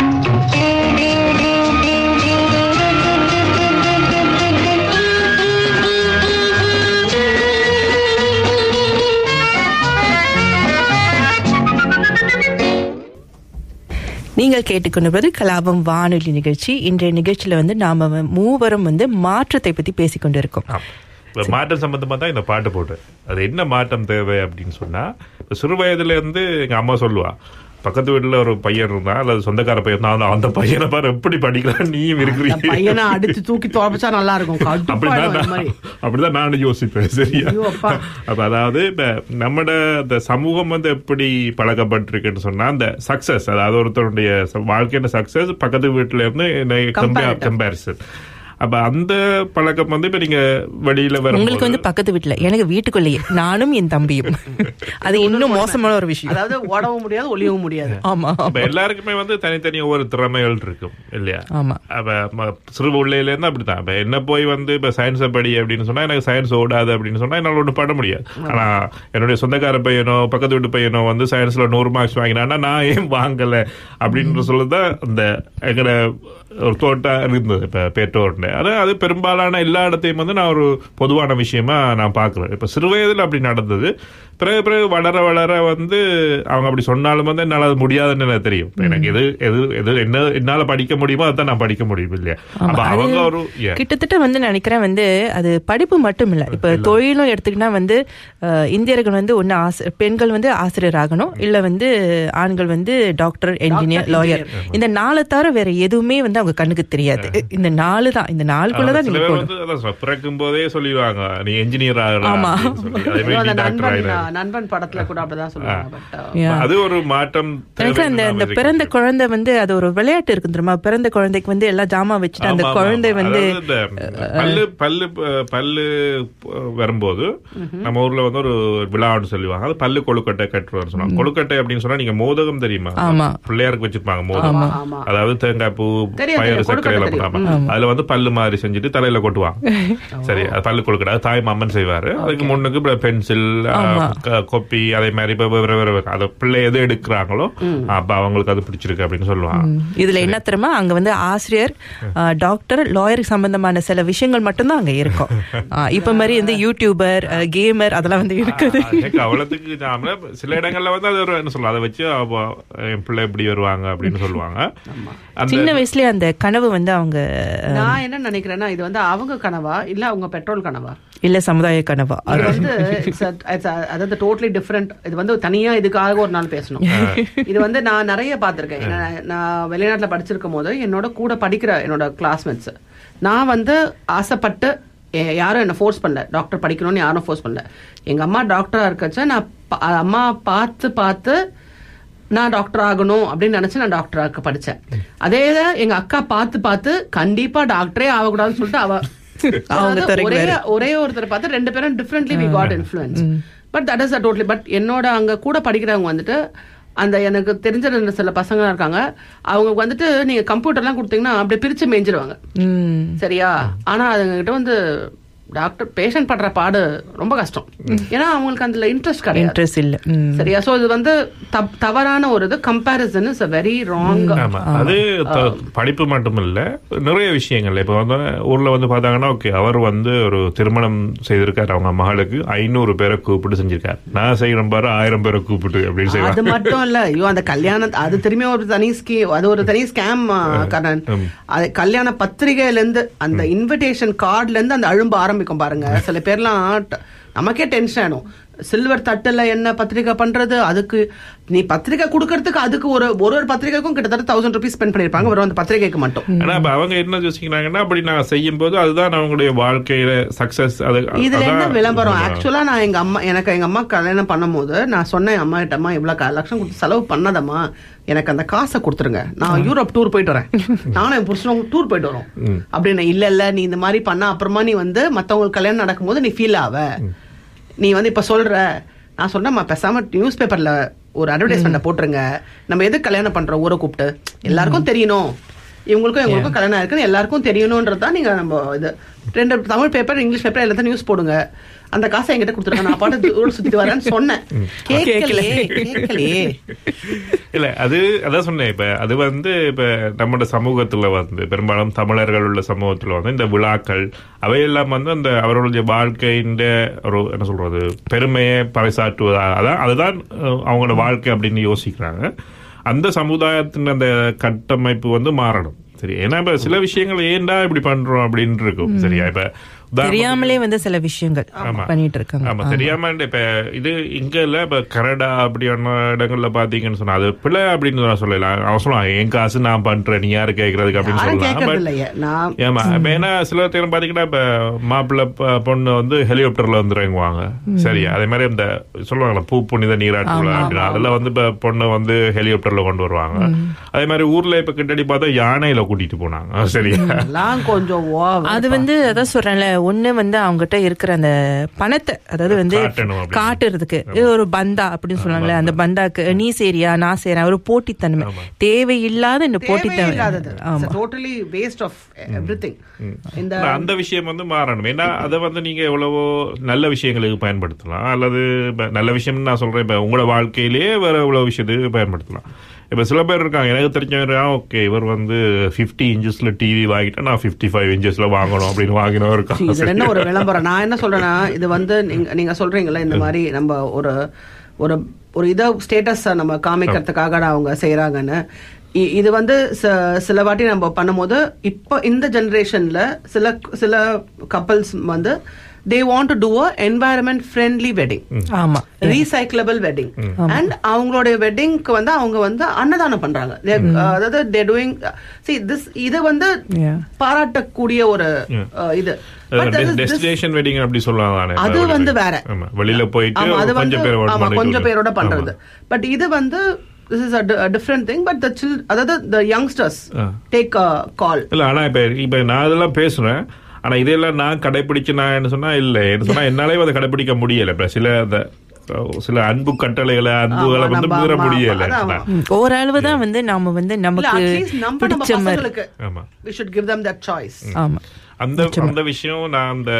நீங்கள் கேட்டுக்கொண்டிருப்பது கலாபம் வானொலி நிகழ்ச்சி இன்றைய நிகழ்ச்சியில வந்து நாம வ- மூவரும் வந்து மாற்றத்தை பத்தி பேசிக் கொண்டிருக்கோம் ஆம். இப்ப மாற்றம் சம்பந்தமா தான் இந்த பாட்டு போட்டு அது என்ன மாற்றம் தேவை அப்படின்னு சொன்னா இப்ப சிறு வயதுல இருந்து எங்க அம்மா சொல்லுவா பக்கத்து வீட்டுல ஒரு பையன் இருந்தா அல்லது சொந்தக்கார பையன் தான் அந்த பையனை பாரு எப்படி படிக்கிறான் நீயும் அந்த இருக்கிறீங்க பையனை அடிச்சு தூக்கி துவப்பச்சா நல்லா இருக்கும் கடுப்பாயிடும் அப்படிதான் அந்த நான் மாதிரி அப்படிதான் நானும் யோசிப்பேன் சரியா ஐயோ, அப்பா. அப்ப அதாவது இப்ப நம்மட இந்த சமூகம் வந்து எப்படி பழக்கப்பட்டிருக்குன்னு சொன்னா அந்த சக்சஸ் அதாவது ஒருத்தருடைய ச- வாழ்க்கையோட சக்சஸ் பக்கத்து வீட்டுல இருந்து Comparative. கம்பேரிசன் அப்ப அந்த பழக்கம் வந்து இப்ப நீங்க வெளியில உங்களுக்கு வந்து வர பக்கத்து வீட்டுல எனக்கு வீட்டுக்குள்ளேயே நானும் என் தம்பியும் அது இன்னும் மோசமான ஒரு விஷயம் அதாவது ஓடவும் முடியாது ஒளியவும் முடியாது ஆமா இப்ப எல்லாருக்குமே வந்து தனித்தனி ஒவ்வொரு திறமைகள் இருக்கும் இல்லையா ஆமா அப்ப ம- சிறு உள்ளையில இருந்து அப்படித்தான் இப்ப என்ன போய் வந்து இப்ப சயின்ஸ் படி அப்படின்னு சொன்னா எனக்கு சயின்ஸ் ஓடாது அப்படின்னு சொன்னா என்னால ஒன்றும் பண்ண முடியாது ஆனா என்னுடைய சொந்தக்கார பையனோ பக்கத்து வீட்டு பையனோ வந்து சயின்ஸ்ல நூறு மார்க்ஸ் வாங்கினான்னா நான் ஏன் வாங்கல அப்படின்னு சொல்லுதான் அந்த எங்கட ஒரு தோட்டா இருந்தது இப்ப பெற்றோர்னு அது அது பெரும்பாலான எல்லா இடத்தையும் வந்து நான் ஒரு பொதுவான விஷயமா நான் பாக்குறேன் இப்ப சிறு வயதுல அப்படி நடந்தது பிறகு பிறகு வளர வளர வந்து அவங்க அப்படி சொன்னாலும் வந்து என்னால அது முடியாதுன்னு எனக்கு தெரியும் இப்ப எனக்கு எது எது எது என்ன என்னால படிக்க முடியுமோ அதான் நான் படிக்க முடியும் இல்லையா ஆமா, அப்ப அது அவங்க ஒரு yeah. கிட்டத்தட்ட வந்து நினைக்கிறேன் வந்து அது படிப்பு மட்டும் இல்ல இப்ப தொழிலும் எடுத்துக்கிட்டா வந்து அஹ், இந்தியர்கள் வந்து ஒண்ணு ஆசி- பெண்கள் வந்து ஆசிரியர் ஆகணும் இல்ல வந்து ஆண்கள் வந்து டாக்டர் என்ஜினியர் லாயர் இந்த நாலு தவிர வேற எதுவுமே வந்து அவங்க கண்ணுக்கு தெரியாது இந்த நாலு தான் இந்த நாளுக்குள்ளதான் சில நீங்க பேர் போகணும் வந்து அதான் சொல்றேன், பிறக்கும் போதே சொல்லிடுவாங்க நீ என்ஜினியர் ஆகலாம் ஆமா. அப்படின்னு சொல்லி. அதே மாதிரி ஐயோ, அந்த நீ டாக்டர் நண்பன் ஆயிரு. நண்பன் படத்துல கூட அப்படிதான் சொல்லுவாங்க பட் Yeah. அது ஒரு மாற்றம் எனக்கு அந்த தேவைன்னு அந்த நான் பிறந்த நினைக்கிறேன். குழந்தை வந்து அது ஒரு விளையாட்டு இருக்கு தெரியுமா பிறந்த குழந்தைக்கு வந்து எல்லா ஜாமான் வச்சுட்டு அந்த ஆமா, ஆமா, குழந்தை ஆமா. வந்து அதாவது இந்த பல்லு பல்லு ப- பல்லு ப- வரும்போது நம்ம ஊர்ல வந்து ஒரு விழான்னு சொல்லுவாங்க அது பல்லு கொழுக்கட்டை கட்டுறதுன்னு சொல்லுவாங்க கொழுக்கட்டை அப்படின்னு சொன்னா நீங்க மோதகம் தெரியுமா ஆமா. பிள்ளையாருக்கு வச்சிருப்பாங்க மோதகம் ஆமா. அதாவது தேங்காய் பூ தெரியும், பயறு தெரியும். சர்க்கரை எல்லாம் கொழுக்கட்டை போடாம அதுல வந்து பல்லு மாதிரி செஞ்சுட்டு தலையில கொட்டுவாங்க சரி அது பல்லு கொழுக்கட்டை அது தாய் மாமன் செய்வாரு அதுக்கு முன்னுக்கு பென்சில் ஆமா. கொப்பி அதே மாதிரி இப்ப வேற வேற வேற அதை பிள்ளை எது எடுக்கிறாங்களோ அப்ப அவங்களுக்கு அது பிடிச்சிருக்கு அப்படின்னு சொல்லுவாங்க இதுல என்ன தெரியுமா அங்க வந்து ஆசிரியர் அஹ், டாக்டர் லாயர் சம்பந்தமான சில விஷயங்கள் மட்டும்தான் அங்க இருக்கும் அஹ், இப்ப மாதிரி வந்து யூடியூபர் அஹ், கேமர் அதெல்லாம் வந்து இருக்குது எனக்கு அவ்வளவுக்கு நாம சில இடங்கள்ல வந்து அது ஒரு என்ன சொல்ல அதை வச்சு அவ- என் பிள்ளை இப்படி வருவாங்க அப்படின்னு சொல்லுவாங்க அந்த சின்ன வயசுலயே அந்த அந்த கனவு வந்து அவங்க நான் என்ன நினைக்கிறேன்னா இது வந்து அவங்க கனவா இல்ல அவங்க பெட்ரோல் கனவா இல்ல சமுதாய கனவா இது வந்து it's a- it's a- அதாவது டோட்டலி டிஃப்ரெண்ட் இது வந்து தனியா இதுக்காக ஒரு நாள் பேசணும் இது வந்து நான் நிறைய பார்த்திருக்கேன் நான் நான் வெளிநாட்டுல படிச்சிருக்கும் போது என்னோட கூட படிக்கிற என்னோட கிளாஸ்மேட்ஸ் நான் வந்து ஆசைப்பட்டு எ- யாரும் என்ன ஃபோர்ஸ் பண்ணல டாக்டர் படிக்கணும்னு யாரும் ஃபோர்ஸ் பண்ணல எங்க அம்மா டாக்டரா இருக்கச்ச நான் பா- அம்மா பார்த்து பார்த்து நான் டாக்டர் ஆகணும் அப்படின்னு நினைச்சு நான் டாக்டராக்க படிச்சேன் அதே தான் எங்க அக்கா பார்த்து பார்த்து கண்டிப்பா டாக்டரே ஆகக்கூடாதுன்னு சொல்லிட்டு அவ அவங்க அதாவது துறைக்கு ஒரே வேற. ஒரே ஒருத்தர் பார்த்து ரெண்டு பேரும் differently we got influence but that is a totally but என்னோட அங்க கூட படிக்கிறவங்க வந்துட்டு அந்த எனக்கு தெரிஞ்ச ரெண்டு சில பசங்க இருக்காங்க அவங்க வந்துட்டு நீங்க கம்ப்யூட்டர்லாம் கொடுத்தீங்கன்னா அப்படியே பிரிச்சு மேய்ஞ்சிருவாங்க ம் சரியா ஆனா அதுங்கிட்ட வந்து டாக்டர் பேஷண்ட் படுற பாடு ரொம்ப கஷ்டம் ஏன்னா அவங்களுக்கு அதுல இன்ட்ரெஸ்ட் கிடையாது இன்ட்ரெஸ்ட் இல்ல ம். சரியா சோ இது வந்து தப்- தவறான ஒரு இது comparison is a very wrong ஆமா அது த- படிப்பு மட்டும் இல்ல நிறைய விஷயங்கள் இப்ப வந்து ஊர்ல வந்து பார்த்தாங்கன்னா ஓகே அவர் வந்து ஒரு திருமணம் செய்திருக்காரு அவங்க மகளுக்கு ஐநூறு பேரை கூப்பிட்டு செஞ்சிருக்காரு நான் செய்யறேன் பாரு ஆயிரம் பேரை கூப்பிட்டு அப்படின்னு அது செய்வாங்க மட்டும் இல்ல ஐயோ அந்த கல்யாணம் அது திரும்பி ஒரு தனி ஸ்கீம் அது ஒரு தனி ஸ்கேம் கரண் அது கல்யாண பத்திரிகையில இருந்து அந்த இன்விடேஷன் கார்டுல இருந்து அந்த அழும்ப ஆரம்பிக்கும் பாருங்க சில பேர்லாம் ட- நமக்கே டென்ஷன் ஆகும் சில்வர் தட்டுல என்ன பத்திரிக்கை பண்றது அதுக்கு நீ பத்திரிக்கை கொடுக்கறதுக்கு அதுக்கு ஒரு ஒரு ஒரு பத்திரிக்கைக்கும் கிட்டத்தட்ட தௌசண்ட் ருபீஸ் ஸ்பெண்ட் பண்ணிருப்பாங்க வெறும் அந்த பத்திரிகைக்கு மட்டும் ஆனா இப்ப அவங்க என்ன யோசிக்கிறாங்கன்னா அப்படி நான் செய்யும் போது அதுதான் அவங்களுடைய வாழ்க்கையில சக்சஸ் அது இதுல என்ன அதான் விளம்பரம் ஆமா. ஆக்சுவலா நான் எங்க அம்மா எனக்கு எங்க அம்மா கல்யாணம் பண்ணும்போது நான் சொன்னேன் அம்மா கிட்ட அம்மா இவ்வளவு க- லட்சம் கொடுத்து செலவு பண்ணதம்மா எனக்கு அந்த காசை கொடுத்துருங்க நான் யூரோப் டூர் போயிட்டு வரேன் நானும் என் புருஷனும் டூர் போயிட்டு வரோம் அப்படின்னு இல்ல இல்ல நீ இந்த மாதிரி பண்ண அப்புறமா நீ வந்து மத்தவங்களுக்கு கல்யாணம் நடக்கும்போது நீ ஃபீல் ஆவ நீ வந்து இப்ப சொல்ற நான் சொன்னேம்மா பேசாம நியூஸ் பேப்பர்ல ஒரு அட்வர்டைஸ்மெண்ட் போட்டுருங்க நம்ம எதுக்கு கல்யாணம் பண்றோம் ஊரை கூப்பிட்டு எல்லாருக்கும் தெரியணும் இவங்களுக்கும் இவங்களுக்கும் கல்யாணம் இருக்குன்னு எல்லாருக்கும் தெரியணும்ன்றது தான் நீங்க நம்ம இது ரெண்டு தமிழ் பேப்பர் இங்கிலீஷ் பேப்பர் எல்லாத்தையும் நியூஸ் போடுங்க அந்த காசை என்கிட்ட கொடுத்துருங்க நான் பாட்டு ஊர் சுத்திட்டு வரேன்னு சொன்னேன் கேட்கலையே கேட்கலையே இல்ல அது அதான் சொன்னேன் இப்ப அது வந்து இப்ப நம்மளோட சமூகத்துல வந்து பெரும்பாலும் தமிழர்கள் உள்ள சமூகத்துல வந்து இந்த விழாக்கள் அவையெல்லாம் வந்து அந்த அவர்களுடைய வாழ்க்கையின் ஒரு என்ன சொல்றது பெருமையை பறைசாற்றுவதா அதான் அதுதான் அஹ், அவங்களோட வாழ்க்கை அப்படின்னு யோசிக்கிறாங்க அந்த சமுதாயத்தின் அந்த கட்டமைப்பு வந்து மாறணும் சரி ஏன்னா இப்ப சில விஷயங்கள் ஏன்டா இப்படி பண்றோம் அப்படின்னு இருக்கும் சரியா இப்ப உதாரணத்துக்கு- தெரியாமலே வந்து சில விஷயங்கள் ஆமா. பண்ணிட்டு இருக்காங்க ஆமா தெரியாம இப்ப இது இங்க இல்ல இப்ப கனடா அப்படியான இடங்கள்ல பாத்தீங்கன்னு சொன்னா அது பிள்ளை அப்படின்னு நான் சொல்லலாம் அவன் சொல்லுவான் என் காசு நான் பண்றேன் நீ யாரு கேக்குறதுக்கு அப்படின்னு யாரும் சொல்லலாம் கேட்கறது But- இல்லையே நான் ஏமா இப்ப ஏன்னா சில பேர் பாத்தீங்கன்னா இப்ப மாப்பிள்ளை ப- பொண்ணு வந்து ஹெலிகாப்டர்ல வந்து இறங்குவாங்க சரி அதே மாதிரி இந்த சொல்லுவாங்கல்ல பூ புனித நீராட்டு விழா அப்படின்னா அதுல வந்து இப்ப பொண்ணு வந்து ஹெலிகாப்டர்ல கொண்டு வருவாங்க அதே மாதிரி ஊர்ல இப்ப கிட்டடி பார்த்தா யானையில கூட்டிட்டு போனாங்க சரியா எல்லாம் கொஞ்சம் over. அது வந்து அதான் சொல்றேன்ல ஒண்ணு வந்து அவங்ககிட்ட இருக்கிற அந்த பணத்தை அதாவது வந்து காட்டணும் அப்படின்னு. காட்டுறதுக்கு இது ஒரு பந்தா அப்படின்னு சொல்லுவாங்கல்ல அந்த பந்தாக்கு நீ சரியா நான் செய்றேன் ஒரு போட்டித்தன்மை தேவையில்லாத இந்த தேவையே இல்லாதது போட்டித்தன்மை ஆமா டோட்டலி வேஸ்ட் ஆஃப் எவ்ரிதிங் இந்த ஆனா, அந்த விஷயம் வந்து மாறணும் ஏன்னா அதை வந்து நீங்க எவ்வளவோ நல்ல விஷயங்களுக்கு பயன்படுத்தலாம் அல்லது இப்ப நல்ல விஷயம்னு நான் சொல்றேன் இப்ப உங்களோட வாழ்க்கையிலேயே வேற எவ்வளவு விஷயத்துக்கு பயன்படுத்தலாம் இப்ப சில பேர் இருக்காங்க எனக்கு தெரிஞ்சவர் ஓகே இவர் வந்து 50 இன்ச்சஸ்ல டிவி வாங்கிட்டா நான் 55 ஃபைவ் இன்ச்சஸ்ல வாங்கணும் அப்படின்னு வாங்கினவர் இருக்காங்க இதுல என்ன ஒரு விளம்பரம் நான் என்ன சொல்றேன்னா இது வந்து நீங்க நீங்க சொல்றீங்கல்ல இந்த மாதிரி நம்ம ஒரு ஒரு ஒரு இத ஸ்டேட்டஸ் நம்ம காமிக்கிறதுக்காக அவங்க செய்யறாங்கன்னு இ- இது வந்து ச- சில வாட்டி நம்ம பண்ணும்போது இப்போ இந்த ஜெனரேஷன்ல சில சில கப்பல்ஸ் வந்து they want to do a environment friendly wedding ஆமா ரீசைக்கிளபிள் வெட்டிங் அண்ட் அவங்களுடைய வெட்டிங்க்கு வந்து அவங்க வந்து அன்னதானம் பண்றாங்க They- அதாவது தே டூயிங் see திஸ் இது வந்து Yeah. பாராட்டக்கூடிய ஒரு அஹ், இது But that is- this- destination wedding அப்படி சொல்லுவாங்க தானே அது இப்ப வந்து வேற ஆமா வெளியில போயிட்டு ஆமா, அது வந்து கொஞ்சம் பேர் ஆமா கொஞ்சம் பேரோட பண்றது ஆமா. பட் இது வந்து this is a different thing but the chill அதாவது த யங்ஸ்டர்ஸ் ஆ. டேக் கால் இல்ல ஆனா இப்ப இப்ப நான் இதெல்லாம் பேசுறேன் ஆனா இதெல்லாம் நான் கடைபிடிச்சு நான் என்ன சொன்னா இல்ல என்ன சொன்னா என்னாலே அதை கடைபிடிக்க முடியல இப்ப சில அந்த அஹ், சில அன்பு கட்டளைகளை அன்புகளை ஆமா, வந்து நம்ம- மீற ஆமா, முடியல அதான் ஆமா. ம், ஓரளவு தான் வந்து நாம வந்து இல்ல நமக்கு அட்லீஸ்ட் நம்ம நம்ம பிடிச்ச மாதிரி பசங்களுக்கு ஆமா we should give them that choice ஆமா அந்த அந்த விஷயம் நான் அந்த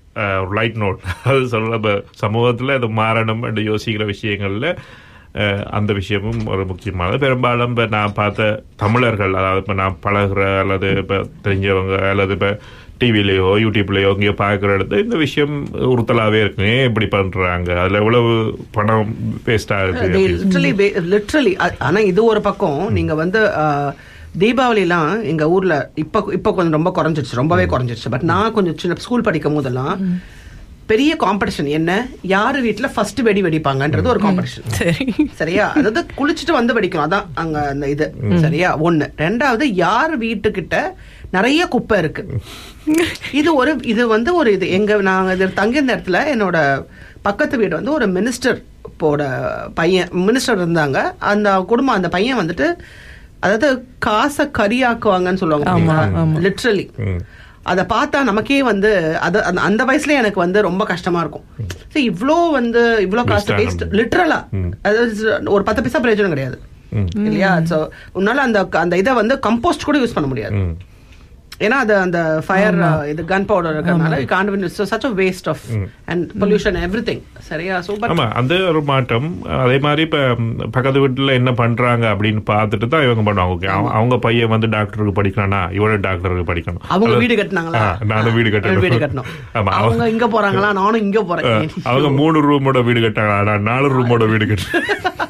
லைட் நோட் அது சொல்ல இப்ப சமூகத்துல அது மாறணும் என்று யோசிக்கிற விஷயங்கள்ல அஹ், அந்த விஷயமும் ஒரு முக்கியமானது பெரும்பாலும் இப்ப நான் பார்த்த தமிழர்கள் அதாவது இப்ப நான் பழகுற அல்லது இப்ப தெரிஞ்சவங்க அல்லது இப்ப டிவிலேயோ யூடியூப்லயோ இங்கேயோ பார்க்குற இடத்துல இந்த விஷயம் உறுத்தலாவே இருக்கு ஏன் இப்படி பண்றாங்க அதுல எவ்வளவு பணம் வேஸ்ட் ஆகுது they அப்படின்னு. literally ba- literally அ- ஆனா இது ஒரு பக்கம் நீங்க வந்து தீபாவளிலாம் எங்க ஊர்ல இப்ப இப்ப கொஞ்சம் ரொம்ப குறைஞ்சிருச்சு ரொம்பவே குறைஞ்சிருச்சு பட் நான் கொஞ்சம் சின்ன ஸ்கூல் படிக்கும் போதெல்லாம் பெரிய காம்படிஷன் என்ன யாரு வீட்ல ஃபர்ஸ்ட் வெடி வெடிப்பாங்கன்றது ஒரு காம்படிஷன் சரி சரியா அதாவது குளிச்சுட்டு வந்து வெடிக்கும் அதான் அங்க அந்த இது சரியா ஒண்ணு ரெண்டாவது யார் வீட்டுக்கிட்ட நிறைய குப்பை இருக்கு இது ஒரு இது வந்து ஒரு இது எங்க நாங்க இது தங்கியிருந்த இடத்துல என்னோட பக்கத்து வீடு வந்து ஒரு மினிஸ்டர் போட பையன் மினிஸ்டர் இருந்தாங்க அந்த குடும்பம் அந்த பையன் வந்துட்டு அதாவது காசை கரியாக்குவாங்கன்னு சொல்லுவாங்க லிட்ரலி அதை பார்த்தா நமக்கே வந்து அது அந்த- அந்த வயசுல எனக்கு வந்து ரொம்ப கஷ்டமா இருக்கும் சரி இவ்ளோ வந்து இவ்ளோ காசு Waste வேஸ்ட் லிட்ரலா அதாவது ஒரு பத்து பைசா பிரயோஜனம் கிடையாது இல்லையா சோ உன்னால அந்த அந்த இதை வந்து கம்போஸ்ட் கூட யூஸ் பண்ண முடியாது ஏன்னா அது அந்த ஃபயர் இது கன் பவுடர் இருக்கிறதுனால can't such a waste of and pollution everything சரியா சூப்பர் ஆமா அந்த ஒரு மாற்றம் அதே மாதிரி இப்ப ம், பக்கத்து வீட்டுல என்ன பண்றாங்க அப்படின்னு பார்த்துட்டு தான் இவங்க பண்ணுவாங்க ஓகே அவங்க பையன் வந்து டாக்டருக்கு படிக்கணும்னா இவனு டாக்டருக்கு படிக்கணும் அவங்க அது- வீடு கட்டினாங்களா ஆ, நானும் வீடு கட்டணும் வீடு கட்டணும் ஆமா அவங்க இங்க போறாங்களா நானும் இங்க ஆ, போறேன் அவங்க மூணு ரூமோட வீடு கட்டாங்க நான் நாலு ரூமோட வீடு கட்டு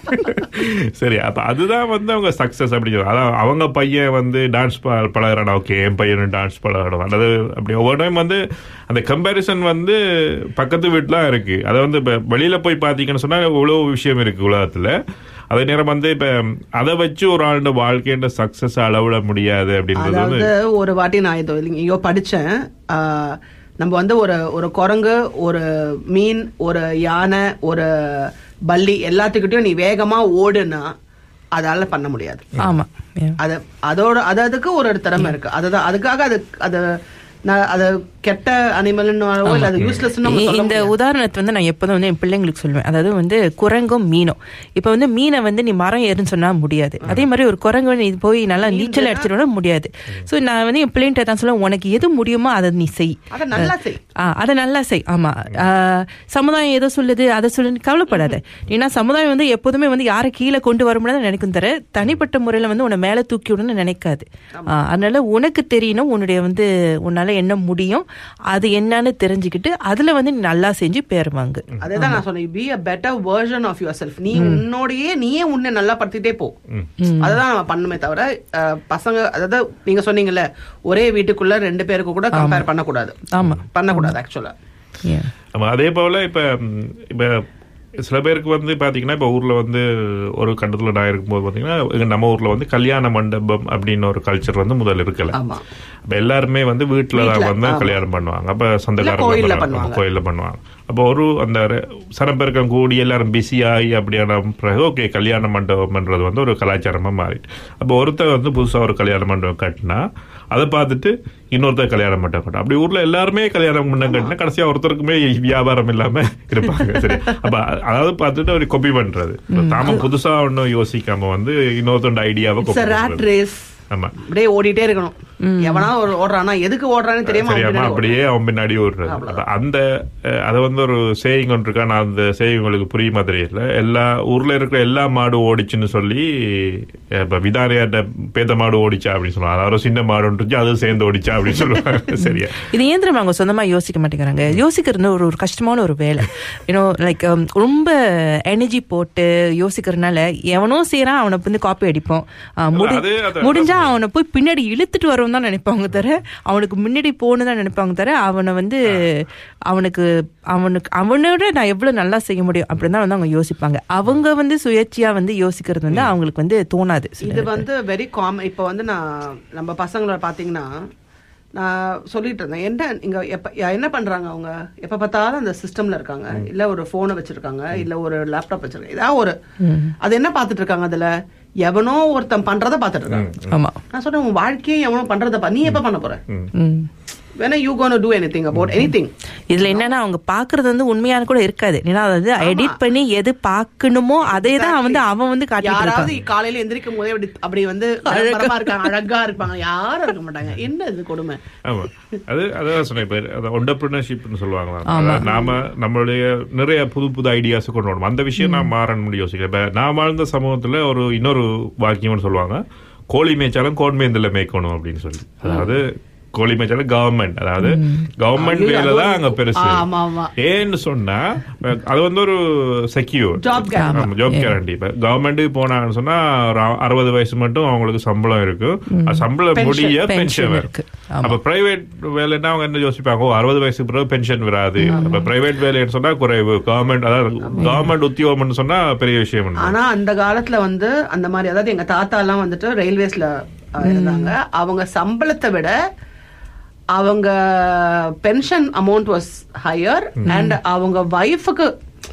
சரி அப்ப அதுதான் வந்து அவங்க சக்சஸ் அப்படி சொல்லுவாங்க. அதான் அவங்க பையன் வந்து டான்ஸ் பழகிறானா ஓகே என் பையனும் டான்ஸ் பழகணும் அல்லது அப்படி ஒவ்வொரு டைம் வந்து அந்த கம்பேரிசன் வந்து பக்கத்து வீட்டுலாம் இருக்கு அதை வந்து இப்ப வெளியில போய் பாத்தீங்கன்னு சொன்னா இவ்வளவு விஷயம் இருக்கு உலகத்துல அதே நேரம் வந்து இப்ப அதை வச்சு ஒரு ஆளோட வாழ்க்கையோட சக்சஸ் அளவிட முடியாது அப்படின்றது வந்து அதாவது ஒரு வாட்டி நான் இது ஐயோ படிச்சேன் ஆ, நம்ம வந்து ஒரு ஒரு குரங்கு ஒரு மீன் ஒரு யானை ஒரு பல்லி எல்லாத்துக்கிட்டையும் நீ வேகமா ஓடுனா அதால பண்ண முடியாது ஆமா Yeah. அத அதோட அது அதுக்கு ஒரு ஒரு திறமை இருக்கு அதுதான் அதுக்காக அது அது நான் அது கெட்ட அனிமல்னோ இல்ல அது யூஸ்லெஸ் இ- இந்த உதாரணத்தை வந்து நான் எப்போதும் வந்து என் பிள்ளைங்களுக்கு சொல்லுவேன் அதாவது வந்து குரங்கும் மீனும் இப்போ வந்து மீனை வந்து நீ மரம் ஏறுன்னு சொன்னா முடியாது அதே மாதிரி ஒரு குரங்கு நீ போய் நல்லா நீச்சல் அடிச்சிடணும்னா முடியாது ஸோ நான் வந்து என் பிள்ளைங்கிட்ட தான் சொல்லுவேன் உனக்கு எது முடியுமோ அதை நீ செய் அத நல்லா செய் ஆ, அதை நல்லா செய் ஆமா ஆ, சமுதாயம் ஏதோ சொல்லுது அதை சொல்லுன்னு கவலைப்படாத ஏன்னா சமுதாயம் வந்து எப்போதுமே வந்து யாரை கீழே கொண்டு வர முடியாது நினைக்கும் தர தனிப்பட்ட முறையில வந்து உன்னை மேல தூக்கி விடணும்னு நினைக்காது ஆ, அதனால உனக்கு தெரியணும் உன்னுடைய வந்து உன்னால என்ன முடியும் அது என்னன்னு தெரிஞ்சுக்கிட்டு அதுல வந்து நீ நல்லா செஞ்சு பேர் வாங்கு அதேதான் நான் சொன்னேன் be a better version of yourself நீ உன்னோடயே நீயே உன்னை நல்லா படுத்திட்டே போ அததான் நம்ம பண்ணுமே தவிர அஹ், பசங்க அதாவது நீங்க சொன்னீங்கல்ல ஒரே வீட்டுக்குள்ள ரெண்டு பேருக்கு கூட கம்பேர் பண்ணக்கூடாது ஆமா. பண்ணக்கூடாது ஆக்சுவலா Yeah. ஆமா அதே போல இப்ப ம், இப்ப சில பேருக்கு வந்து பாத்தீங்கன்னா இப்ப ஊர்ல வந்து ஒரு கண்டத்துல நான் இருக்கும்போது பாத்தீங்கன்னா இங்க நம்ம ஊர்ல வந்து கல்யாண மண்டபம் அப்படின்னு ஒரு கல்ச்சர் வந்து முதல்ல இருக்கல ஆமா அப்ப எல்லாருமே வந்து வீட்டுல தான் வீட்ல, வந்து ஆமா. கல்யாணம் பண்ணுவாங்க அப்ப இல்ல, சொந்தக்காரங்க கோயில்ல பண்ணுவாங்க. பண்ணுவாங்க. கோயில்ல பண்ணுவாங்க அப்போ ஒரு அந்த ரெ- சனப்பெருக்கம் கூடி எல்லாரும் பிஸி ஆகி அப்படியான பிறகு ஓகே கல்யாண மண்டபம்ன்றது வந்து ஒரு கலாச்சாரமா மாறிட்டு அப்போ ஒருத்தர் வந்து புதுசா ஒரு கல்யாண மண்டபம் கட்டினா அதை பார்த்துட்டு இன்னொருத்தர் கல்யாண மண்டபம் கட்டும் அப்படி ஊர்ல எல்லாருமே கல்யாண மண்டபம் கட்டினா கடைசியா ஒருத்தருக்குமே வியாபாரம் இல்லாம இருப்பாங்க சரி அப்ப அ- அதாவது பார்த்துட்டு ஒரு கொப்பி பண்றது தாம புதுசா ஒன்னும் யோசிக்காம வந்து இன்னொருத்தோட ஐடியாவை இட்ஸ் கொப்பி ரேட் பண்றது. ரேஸ் ஆமா அப்படியே ஓடிட்டே இருக்கணும் எவனா ஒரு ஓடுறானா எதுக்கு ஓடுறான்னு தெரியாம அவன் தெரியாம பின்னாடி அப்படியே அவன் பின்னாடி ஓடுறது அப்ப அந்த அஹ், அது வந்து ஒரு சேயிங் ஒன்று இருக்கா நான் அந்த சேயிங் உங்களுக்கு புரியுமா தெரியல எல்லா ஊர்ல இருக்கிற எல்லா மாடு ஓடிச்சுன்னு சொல்லி அஹ், இப்ப விதாரியாட்ட பேத்த மாடு ஓடிச்சா அப்படின்னு சொல்லுவாங்க அதாவது ஒரு சின்ன மாடு ஒன்று இருந்துச்சு, அது சேர்ந்து ஓடிச்சா அப்படின்னு சொல்லுவாங்க சரியா இது இயந்திரம் அவங்க சொந்தமா யோசிக்க மாட்டேங்கிறாங்க யோசிக்கிறது ஒரு ஒரு கஷ்டமான ஒரு வேலை யூனோ லைக் ரொம்ப எனர்ஜி போட்டு யோசிக்கிறதுனால எவனோ செய்யறான் அவனை வந்து காப்பி அடிப்போம் ஆ, முடி- அது- அது- முடிஞ்சா அவனை போய் பின்னாடி இழுத்துட்டு வரவும் தான் நினைப்பாங்க தர அவனுக்கு முன்னாடி போகணும் தான் நினைப்பாங்க தர அவனை வந்து அவனுக்கு அவனுக்கு அவனோட நான் எவ்வளவு நல்லா செய்ய முடியும் அப்படின்னு தான் வந்து அவங்க யோசிப்பாங்க அவங்க வந்து சுயேட்சையா வந்து யோசிக்கிறது வந்து அவங்களுக்கு வந்து தோணாது சில இது வந்து வெரி காமன் இப்போ வந்து நான் நம்ம பசங்கள பாத்தீங்கன்னா நான் சொல்லிட்டு இருந்தேன் என்ன இங்க எப்ப என்ன பண்றாங்க அவங்க எப்ப பார்த்தாலும் அந்த சிஸ்டம்ல இருக்காங்க இல்ல ஒரு போனை வச்சிருக்காங்க இல்ல ஒரு லேப்டாப் வச்சிருக்காங்க ஏதாவது ஒரு அது என்ன பார்த்துட்டு இருக்காங்க அதுல எவனோ ஒருத்தன் பண்றத பார்த்துட்டு இருக்காங்க ஆமா நான் சொன்னேன் உன் வாழ்க்கையை எவனோ பண்றத பா- நீ எப்ப பண்ண போற ம் வேணா you gonna do anything about anything இதுல என்னன்னா அவங்க பாக்குறது வந்து உண்மையான கூட இருக்காது ஏன்னா அதாவது எடிட் பண்ணி எது பாக்கணுமோ அதே தான் வந்து அவன் வந்து காட்டிட்டு யாராவது இருக்கான் காலையில எந்திரிக்கும் போதே அப்படி அப்படி வந்து பரபரப்பா இருக்காங்க அழகா இருப்பாங்க யாரும் இருக்க மாட்டாங்க என்ன இது கொடுமை ஆமா அது அதான் சொன்னேன் இப்ப அது ஒண்டர்பிரினர்ஷிப்னு சொல்லுவாங்க அதாவது நாம நம்மளுடைய நிறைய புது புது ஐடியாஸ் கொண்டு வரணும் அந்த விஷயம் நான் மாறணும் யோசிக்கிறேன் இப்ப நான் வாழ்ந்த சமூகத்துல ஒரு இன்னொரு வாக்கியம்னு சொல்லுவாங்க கோழி மேய்ச்சாலும் கோன் மேய்ந்தல மேய்க்கணும் அப்படின்னு சொல்லி அதாவது கோழிமேச்சல கவர்மெண்ட் அதாவது கவர்மெண்ட் ஐயோ, வேலை அது தான் ஒரு- அங்க பெருசு ஆமா, ஆமா. ஏன்னு சொன்னா அது வந்து ஒரு secure Job guarantee. Job guarantee இப்ப கவர்மெண்ட்டுக்கு போனாங்கன்னு சொன்னா ஒரு அறுபது வயசு மட்டும் அவங்களுக்கு சம்பளம் இருக்கு அது சம்பளம் Pension. முடிய Pension பென்ஷன் இருக்கு. ஆமா. அப்ப பிரைவேட் வேலைன்னா அவங்க என்ன யோசிப்பாங்க ஓ அறுபது வயசுக்கு பிறகு பென்ஷன் வராது அப்ப பிரைவேட் வேலைன்னு சொன்னா குறைவு கவர்மெண்ட் அதாவது கவர்மெண்ட் உத்தியோகம்னு சொன்னா பெரிய விஷயம் இல்ல. ஆனா அந்த காலத்துல வந்து அந்த மாதிரி அதாவது எங்க தாத்தா எல்லாம் வந்துட்டு ரயில்வேஸ்ல அஹ், இருந்தாங்க அவங்க சம்பளத்தை விட அவங்க pension amount was higher and அவங்க ஒய்ஃபுக்கு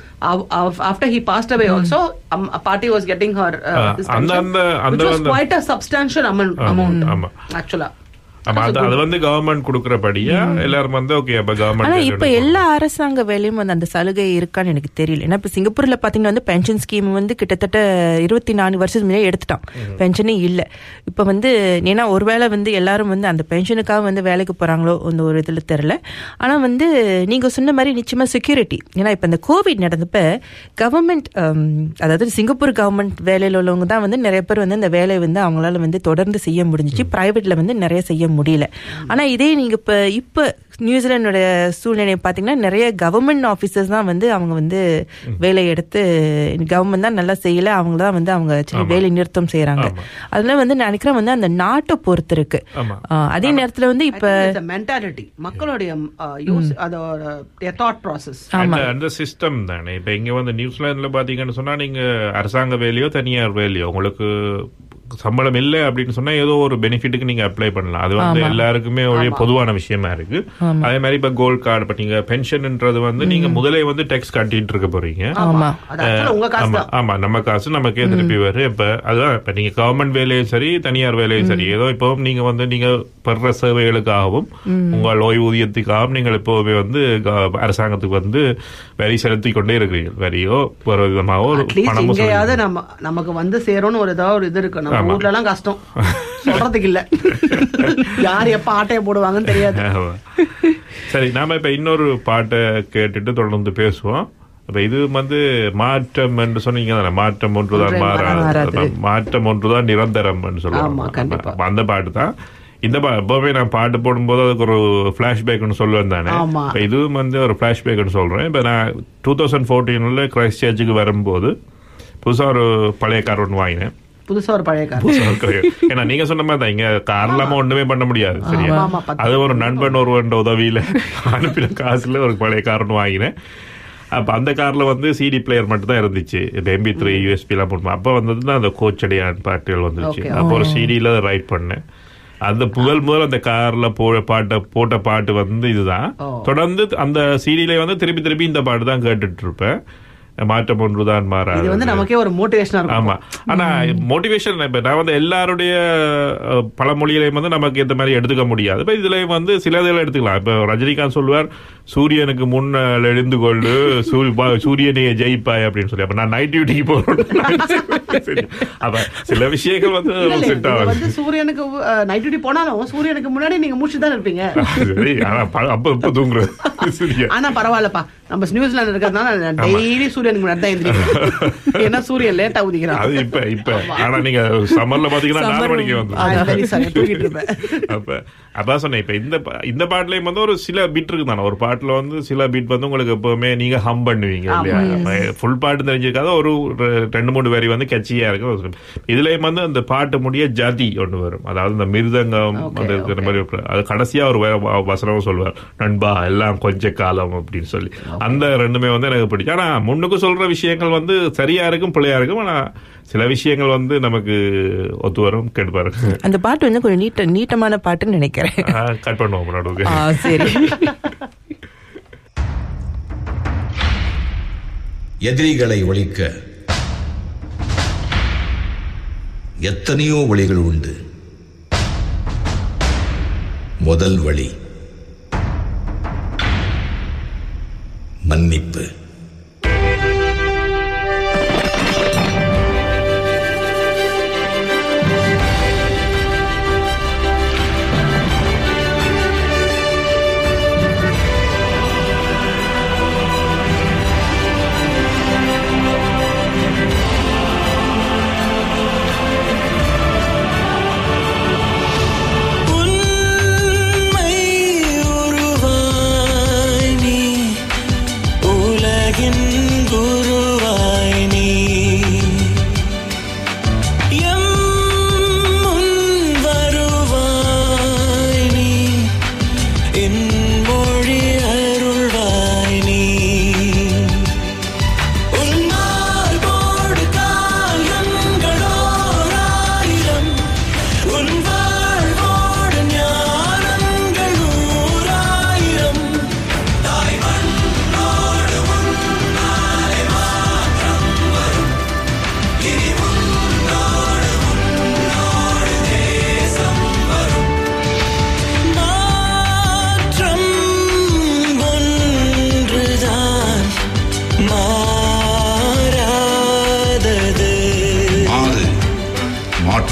after he passed away also party was getting her அந்த- அந்த- அந்த வந்து- குவைட் அ சப்ஸ்டான்ஷியல் அமௌண்ட் ஆமா. ஆக்சுவலா ஆமா அது அது வந்து கவர்மெண்ட் கொடுக்கறபடியா எல்லாரும் வந்து ஓகே அப்ப ஆனா கவர்மெண்ட் இப்ப எல்லா அரசாங்க வேலையும் வந்து அந்த சலுகை இருக்கான்னு எனக்கு தெரியல ஏன்னா இப்ப சிங்கப்பூர்ல பாத்தீங்கன்னா வந்து பென்ஷன் ஸ்கீம் வந்து கிட்டத்தட்ட இருபத்தி நாலு வருஷத்துக்கு முன்னாடி எடுத்துட்டான் பென்ஷனே இல்ல இப்ப வந்து ஏன்னா ஒருவேளை வந்து எல்லாரும் வந்து அந்த பென்ஷனுக்காக வந்து வேலைக்கு போறாங்களோ அந்த ஒரு இதுல தெரியல ஆனா வந்து நீங்க சொன்ன மாதிரி நிச்சயமா செக்யூரிட்டி ஏன்னா இப்ப இந்த கோவிட் நடந்தப்ப கவர்மெண்ட் அதாவது சிங்கப்பூர் கவர்மெண்ட் வேலையில உள்ளவங்க தான் வந்து நிறைய பேர் வந்து அந்த வேலையை வந்து அவங்களால வந்து தொடர்ந்து செய்ய முடிஞ்சிச்சு பிரைவேட்ல வந்து நிறைய செய்ய முடியல ஆனா இதே நீங்க இப்ப இப்ப நியூசிலாண்டோட சூழ்நிலையை பாத்தீங்கன்னா நிறைய கவர்மெண்ட் ஆபீசர்ஸ் தான் வந்து அவங்க வந்து வேலை எடுத்து கவர்மெண்ட் தான் நல்லா செய்யல அவங்க தான் வந்து அவங்க சின்ன வேலை நிறுத்தம் செய்யறாங்க அதனால வந்து நான் நினைக்கிறேன் வந்து அந்த நாட்டை பொறுத்து இருக்கு ஆமா. ஆஹ் அதே நேரத்துல வந்து இப்ப மென்டாலிட்டி மக்களுடைய யூஸ் அதோட தாட் ப்ராசஸ் அந்த அந்த சிஸ்டம் தானே இப்ப இங்க வந்து நியூசிலாந்துல பாத்தீங்கன்னு சொன்னா நீங்க அரசாங்க வேலையோ தனியார் வேலையோ உங்களுக்கு சம்பளம் இல்லை அப்படின்னு சொன்னா ஏதோ ஒரு பெனிஃபிட்டுக்கு நீங்க அப்ளை பண்ணலாம் அது வந்து எல்லாருக்குமே ஒரு பொதுவான விஷயமா இருக்கு அதே மாதிரி இப்ப கோல்ட் கார்டு இப்ப நீங்க பென்ஷன்ன்றது வந்து நீங்க முதலே வந்து டேக்ஸ் கட்டிட்டு இருக்க போறீங்க ஆமா அது actually உங்க காசு ஆமா தான் ஆமா நம்ம காசு நமக்கே திருப்பி வரும் இப்ப அதுதான் இப்ப நீங்க கவர்மெண்ட் வேலையும் சரி தனியார் வேலையும் சரி ஏதோ இப்போ நீங்க வந்து நீங்க பெற சேவைகளுக்காகவும் உங்கள் ஓய்வூதியத்துக்காகவும் நீங்கள் எப்போவுமே வந்து க- அரசாங்கத்துக்கு வந்து வரி செலுத்தி கொண்டே இருக்கிறீர்கள் வரியோ ஒரு விதமாவோ ஒரு அட்லீஸ்ட் பணமும் எங்கேயாவது செலுத்தி- நம்ம நமக்கு வந்து சேரும்னு ஒரு ஏதாவது ஒரு இது இருக்கு நம்ம ஆமா. வீட்ல எல்லாம் கஷ்டம் சொல்றதுக்கு இல்ல யார் எப்ப ஆட்டைய போடுவாங்கன்னு தெரியாது ஆமா. சரி நாம இப்ப இன்னொரு பாட்டை கேட்டுட்டு தொடர்ந்து பேசுவோம் அப்ப இது வந்து மாற்றம் என்று சொன்னீங்க தானே மாற்றம் ஒன்றுதான் ஒன்றே மாறாது மாறாது. மாற்றம் ஒன்றுதான் நிரந்தரம் ஆமா, சொல்லுவாங்க கண்டிப்பா. அப்ப அந்த பாட்டு தான் இந்த பா எப்பவுமே நான் பாட்டு போடும்போது அதுக்கு ஒரு பிளாஷ்பேக்னு சொல்லுவேன் தானே ஆமா. இப்ப இதுவும் வந்து ஒரு பிளாஷ்பேக்னு சொல்றேன் இப்ப நான் டூ தௌசண்ட் ஃபோர்டீன்ல கிரைஸ்ட் சர்ச்சுக்கு வரும்போது புதுசா ஒரு பழைய கார் ஒன்று வாங்கினேன் புதுசா ஒரு பழைய கார் புதுசா ஒரு car. ஏன்னா நீங்க சொன்ன மாதிரி தான் இங்க கார் இல்லாம ஒண்ணுமே பண்ண முடியாது சரியா ஆமா, ஆமா, பத்து- அது ஒரு நண்பன் ஒருவன் உதவியில அனுப்பின காசுல ஒரு பழைய கார் ஒன்று வாங்கினேன் அப்ப அந்த கார்ல வந்து சிடி பிளேயர் மட்டும் தான் இருந்துச்சு இந்த எம்பி த்ரீ யூஎஸ்பி எல்லாம் போட்டு அப்ப வந்தது தான் அந்த கோச்சடியான் பாட்டுகள் வந்துருச்சு Okay. அப்போ ஒரு சிடியில ரைட் பண்ணேன் அந்த முதல் முதல் அந்த கார்ல போ பாட்ட போட்ட பாட்டு வந்து இதுதான் ஓ. தொடர்ந்து அந்த சிடியில வந்து திருப்பி திருப்பி இந்த பாட்டு தான் கேட்டுட்டு இருப்பேன் மாற்றம் ஒன்றுதான் இது மாறாது வந்து நமக்கே ஒரு மோட்டிவேஷனா இருக்கும் ஆமா ஆனா மோட்டிவேஷன் இப்ப நான் வந்து எல்லாருடைய அஹ், பழமொழிகளையும் வந்து நமக்கு இந்த மாதிரி எடுத்துக்க முடியாது இப்ப இதுல வந்து சில இதில் எடுத்துக்கலாம் இப்ப ரஜினிகாந்த் சொல்வார் சூரியனுக்கு முன்னால் எழுந்து கொண்டு சூரிய- பா- சூரியனையே ஜெயிப்பாய் அப்படின்னு சொல்லி அப்ப நான் நைட் டியூட்டிக்கு போறேன் சரி. அப்ப சில விஷயங்கள் வந்து இல்ல, இல்ல, செட் நீங்க ஆகுது வந்து சூரியனுக்கு நைட் டியூட்டி போனாலும் சூரியனுக்கு முன்னாடி நீங்க மூச்சு தான் இருப்பீங்க சரி ஆனா ப- அப்ப இப்ப தூங்குறது சரியா ஆனா பரவாயில்லப்பா நம்ம நியூசிலாந்து இருக்கிறதுனால டெய்லி சூரியனுக்கு முன்னாடி தான் எந்திரிக்கிறேன் ஏன்னா சூரியன் லேட்டா உதிக்கிறான் அது இப்ப இப்ப ஆனா நீங்க சம்மர்ல பாத்தீங்கன்னா நாலு மணிக்கு வந்து ஆ, very sorry, தூங்கிட்டு இருப்பேன் அப்ப அதான் சொன்னேன் இப்ப இந்த பா- இந்த பாட்டுலயும் வந்து ஒரு சில பீட் இருக்கு தானே ஒரு பாட்டுல வந்து சில பீட் வந்து உங்களுக்கு எப்பவுமே நீங்க ஹம் பண்ணுவீங்க இல்லையா ஃபுல் பாட்டு தெரிஞ்சிருக்காத ஒரு ரெ- ரெண்டு மூணு வரி வந்து கட்சியா இருக்கு இதுலயும் வந்து அந்த பாட்டு முடிய ஜதி ஒண்ணு வரும் அதாவது இந்த மிருதங்கம் அந்த இருக்கிற மாதிரி ஒரு- அது கடைசியா ஒரு வ- வ- வசனம் சொல்லுவார் நண்பா எல்லாம் கொஞ்ச காலம் அப்படின்னு சொல்லி அந்த ரெண்டுமே வந்து எனக்கு பிடிக்கும் ஆனா முன்னுக்கு சொல்ற விஷயங்கள் வந்து சரியா இருக்கும் பிள்ளையா இருக்கும் ஆனா சில விஷயங்கள் வந்து நமக்கு ஒத்து வரும் கேட்டு பாருங்க அந்த பாட்டு வந்து கொஞ்சம் நீட்ட நீட்டமான பாட்டுன்னு நினைக்கிறேன் கட் பண்ணுவோம் நடுவுக்கு ஆ, சரி எதிரிகளை ஒழிக்க எத்தனையோ வழிகள் உண்டு முதல் வழி மன்னிப்பு உன்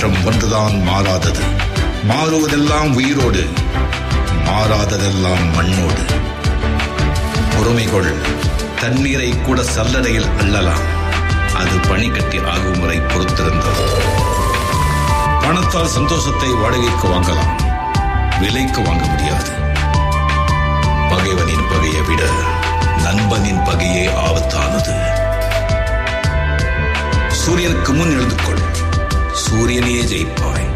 மாற்றம் ஒன்றுதான் மாறாதது மாறுவதெல்லாம் உயிரோடு மாறாததெல்லாம் மண்ணோடு பொறுமை கொள் தண்ணீரை கூட சல்லடையில் அள்ளலாம் அது பனிக்கட்டி ஆகும் வரை பொறுத்திருந்தது பணத்தால் சந்தோஷத்தை வாடகைக்கு வாங்கலாம் விலைக்கு வாங்க முடியாது பகைவனின் பகையை விட நண்பனின் பகையே ஆபத்தானது சூரியனுக்கு முன் எழுந்து கொள் சூரியனே ஜெயிப்பாய்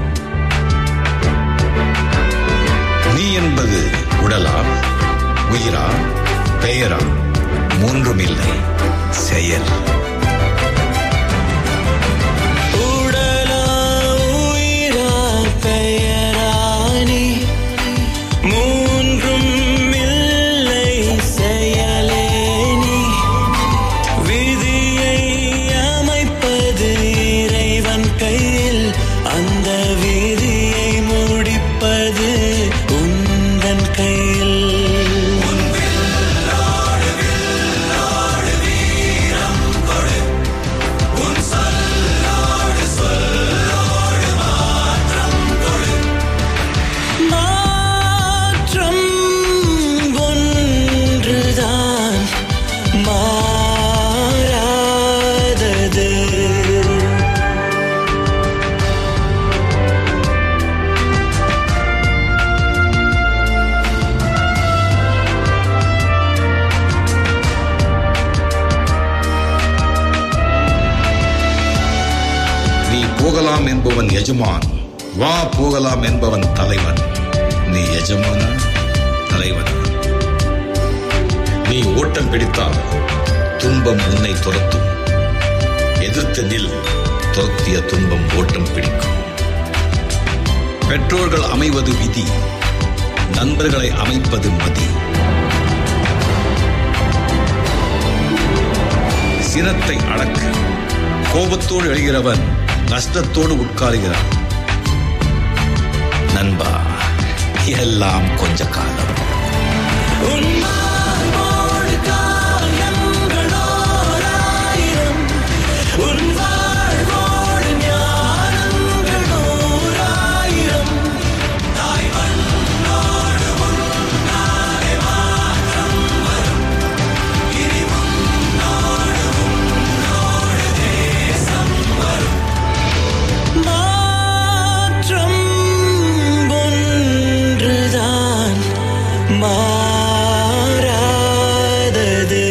நீ என்பது உடலா உயிரா பெயரா மூன்றும் இல்லை செயல் உடலா உயிரா பெயரானி மூன்றும் இல்லை செயலே நீ விதியை அமைப்பது இறைவன் கையில் அந்த விதியை முடிப்பது உந்தன் கையில் மாற்றம் ஒன்றுதான் மாறாதது நீ போகலாம் என்பவன் எஜமான் வா போகலாம் என்பவன் தலைவன் நீ எஜமானா தலைவனா நீ ஓட்டம் பிடித்தால் துன்பம் உன்னை துரத்தும் எதிர்த்து நில் துரத்திய துன்பம் ஓட்டம் பிடிக்கும் பெற்றோர்கள் அமைவது விதி நண்பர்களை அமைப்பது மதி சினத்தை அடக்கு கோபத்தோடு எழுகிறவன் நஷ்டத்தோடு உட்காருகிறான் நண்பா எல்லாம் கொஞ்ச காலம் உன்மார்போடு காயங்களோராயிரம், உன் வாழ்வோடு ஞானங்கள் நூறாயிரம். தாய் மண்ணோடு உன்னாலே மாற்றம் வரும். இனி உன்னோடு உன்னோடு தேசம் வரும். மாற்றம் ஒன்றுதான் மாறாதது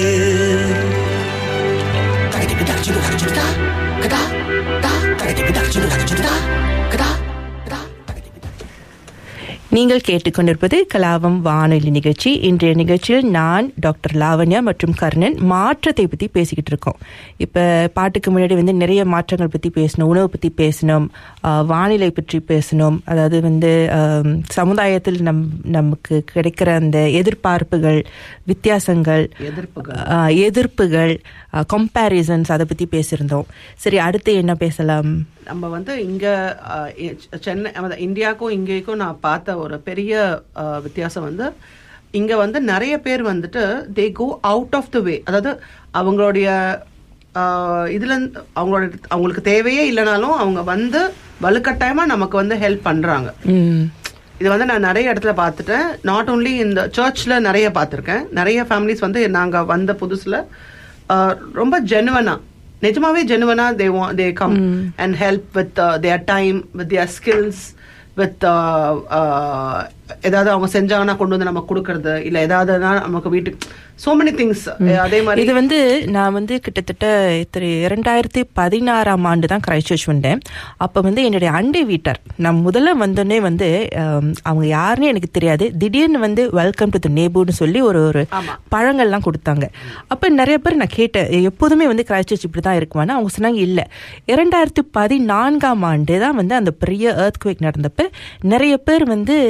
நீங்கள் கேட்டுக்கொண்டிருப்பது கலாபம் வானொலி நிகழ்ச்சி இன்றைய நிகழ்ச்சியில் நான் டாக்டர் லாவண்யா மற்றும் கர்ணன் மாற்றத்தை பற்றி பேசிக்கிட்டு இருக்கோம் இப்போ பாட்டுக்கு முன்னாடி வந்து நிறைய மாற்றங்கள் பற்றி பேசணும் உணவு பற்றி பேசணும் ஆஹ், வானிலை பற்றி பேசணும் அதாவது வந்து ஆம், சமுதாயத்தில் நம் நமக்கு கிடைக்கிற அந்த எதிர்பார்ப்புகள் வித்தியாசங்கள் எதிர்ப்புகள். ஆஹ், எதிர்ப்புகள் கம்பேரிசன்ஸ் அதை பற்றி பேசியிருந்தோம் சரி அடுத்து என்ன பேசலாம் நம்ம வந்து இங்க அஹ், இ- சென்னை அதாவது இந்தியாவுக்கும் இங்கேக்கும் நான் பார்த்த ஒரு பெரிய அஹ், வித்தியாசம் வந்து இங்க வந்து நிறைய பேர் வந்துட்டு தே கோ அவுட் ஆஃப் த வே அதாவது அவங்களுடைய அஹ், இதுல இருந்து- அவங்களோட அவங்களுக்கு தேவையே இல்லைனாலும் அவங்க வந்து வலுக்கட்டாயமா நமக்கு வந்து ஹெல்ப் பண்றாங்க ம் இது வந்து நான் நிறைய இடத்துல பார்த்துட்டேன் நாட் ஓன்லி இந்த சர்ச்சில் நிறைய பார்த்துருக்கேன் நிறைய ஃபேமிலிஸ் வந்து நாங்கள் வந்த புதுசில் ரொம்ப ஜெனுவனா நிஜமாவே ஜெனுவனா they they come and help with their time with their skills with ஏதாவது அவங்க செஞ்சாங்கன்னா கொண்டு வந்து நமக்கு கொடுக்கறது இல்லை ஏதாவதுனா நமக்கு வீட்டுக்கு சோ மெனி திங்ஸ் அதே மாதிரி இது வந்து நான் வந்து கிட்டத்தட்ட இத்தனை இரண்டாயிரத்தி பதினாறாம் ஆண்டு தான் கிரைஸ்ட் சர்ச் வந்தேன் அப்போ வந்து என்னுடைய அண்டை வீட்டார் நான் முதல்ல வந்தோடனே வந்து ஆம், அவங்க யாருன்னு எனக்கு தெரியாது திடீர்னு வந்து வெல்கம் டு த நேபுன்னு சொல்லி ஒரு ஒரு ஆமா. பழங்கள்லாம் கொடுத்தாங்க அப்போ நிறைய பேர் நான் கேட்டேன் எப்போதுமே வந்து கிரைஸ்ட் சர்ச் இப்படி தான் இருக்குமான்னு அவங்க சொன்னாங்க இல்லை இரண்டாயிரத்தி பதினான்காம் ஆண்டு தான் வந்து அந்த பெரிய earthquake நடந்தப்ப நிறைய பேர் வந்து வீட்டில்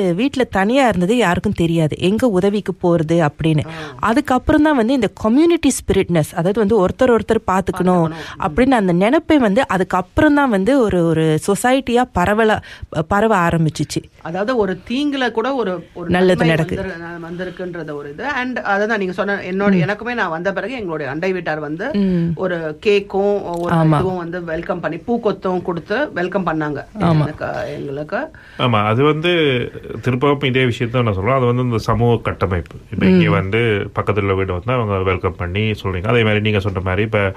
தனியா இருந்தது யாருக்கும் தெரியாது எங்க உதவிக்கு போறது அப்படின்னு அதுக்கப்புறம் தான் வந்து இந்த கம்யூனிட்டி ஸ்பிரிட்னஸ் அதாவது வந்து ஒருத்தர் ஒருத்தர் பாத்துக்கணும் அப்படின்னு அந்த நினைப்பை வந்து அதுக்கப்புறம் தான் வந்து ஒரு ஒரு சொசைட்டியா பரவல பரவ ஆரம்பிச்சிச்சு அதாவது ஒரு தீங்குல கூட ஒரு ஒரு நல்லது நன்மை நடக்குது. வந்துரு- ந- வந்திருக்குன்றது ஒரு இது அண்ட் அதான் நீங்க சொன்ன என்னோட எனக்குமே நான் வந்த பிறகு எங்களுடைய அண்டை வீட்டார் வந்து ஒரு கேக்கும் ஒரு இதுவும் வந்து வெல்கம் பண்ணி பூக்கொத்தும் கொடுத்து வெல்கம் பண்ணாங்க எனக்கு எங்களுக்கு ஆமா அது வந்து திருப்பவும் இதே விஷயத்த நான் சொல்றேன் அது வந்து இந்த சமூக கட்டமைப்பு இப்ப இங்க வந்து பக்கத்துல வீடு வந்து அவங்க வெல்கம் பண்ணி சொல்றீங்க அதே மாதிரி நீங்க சொன்ன மாதிரி இப்ப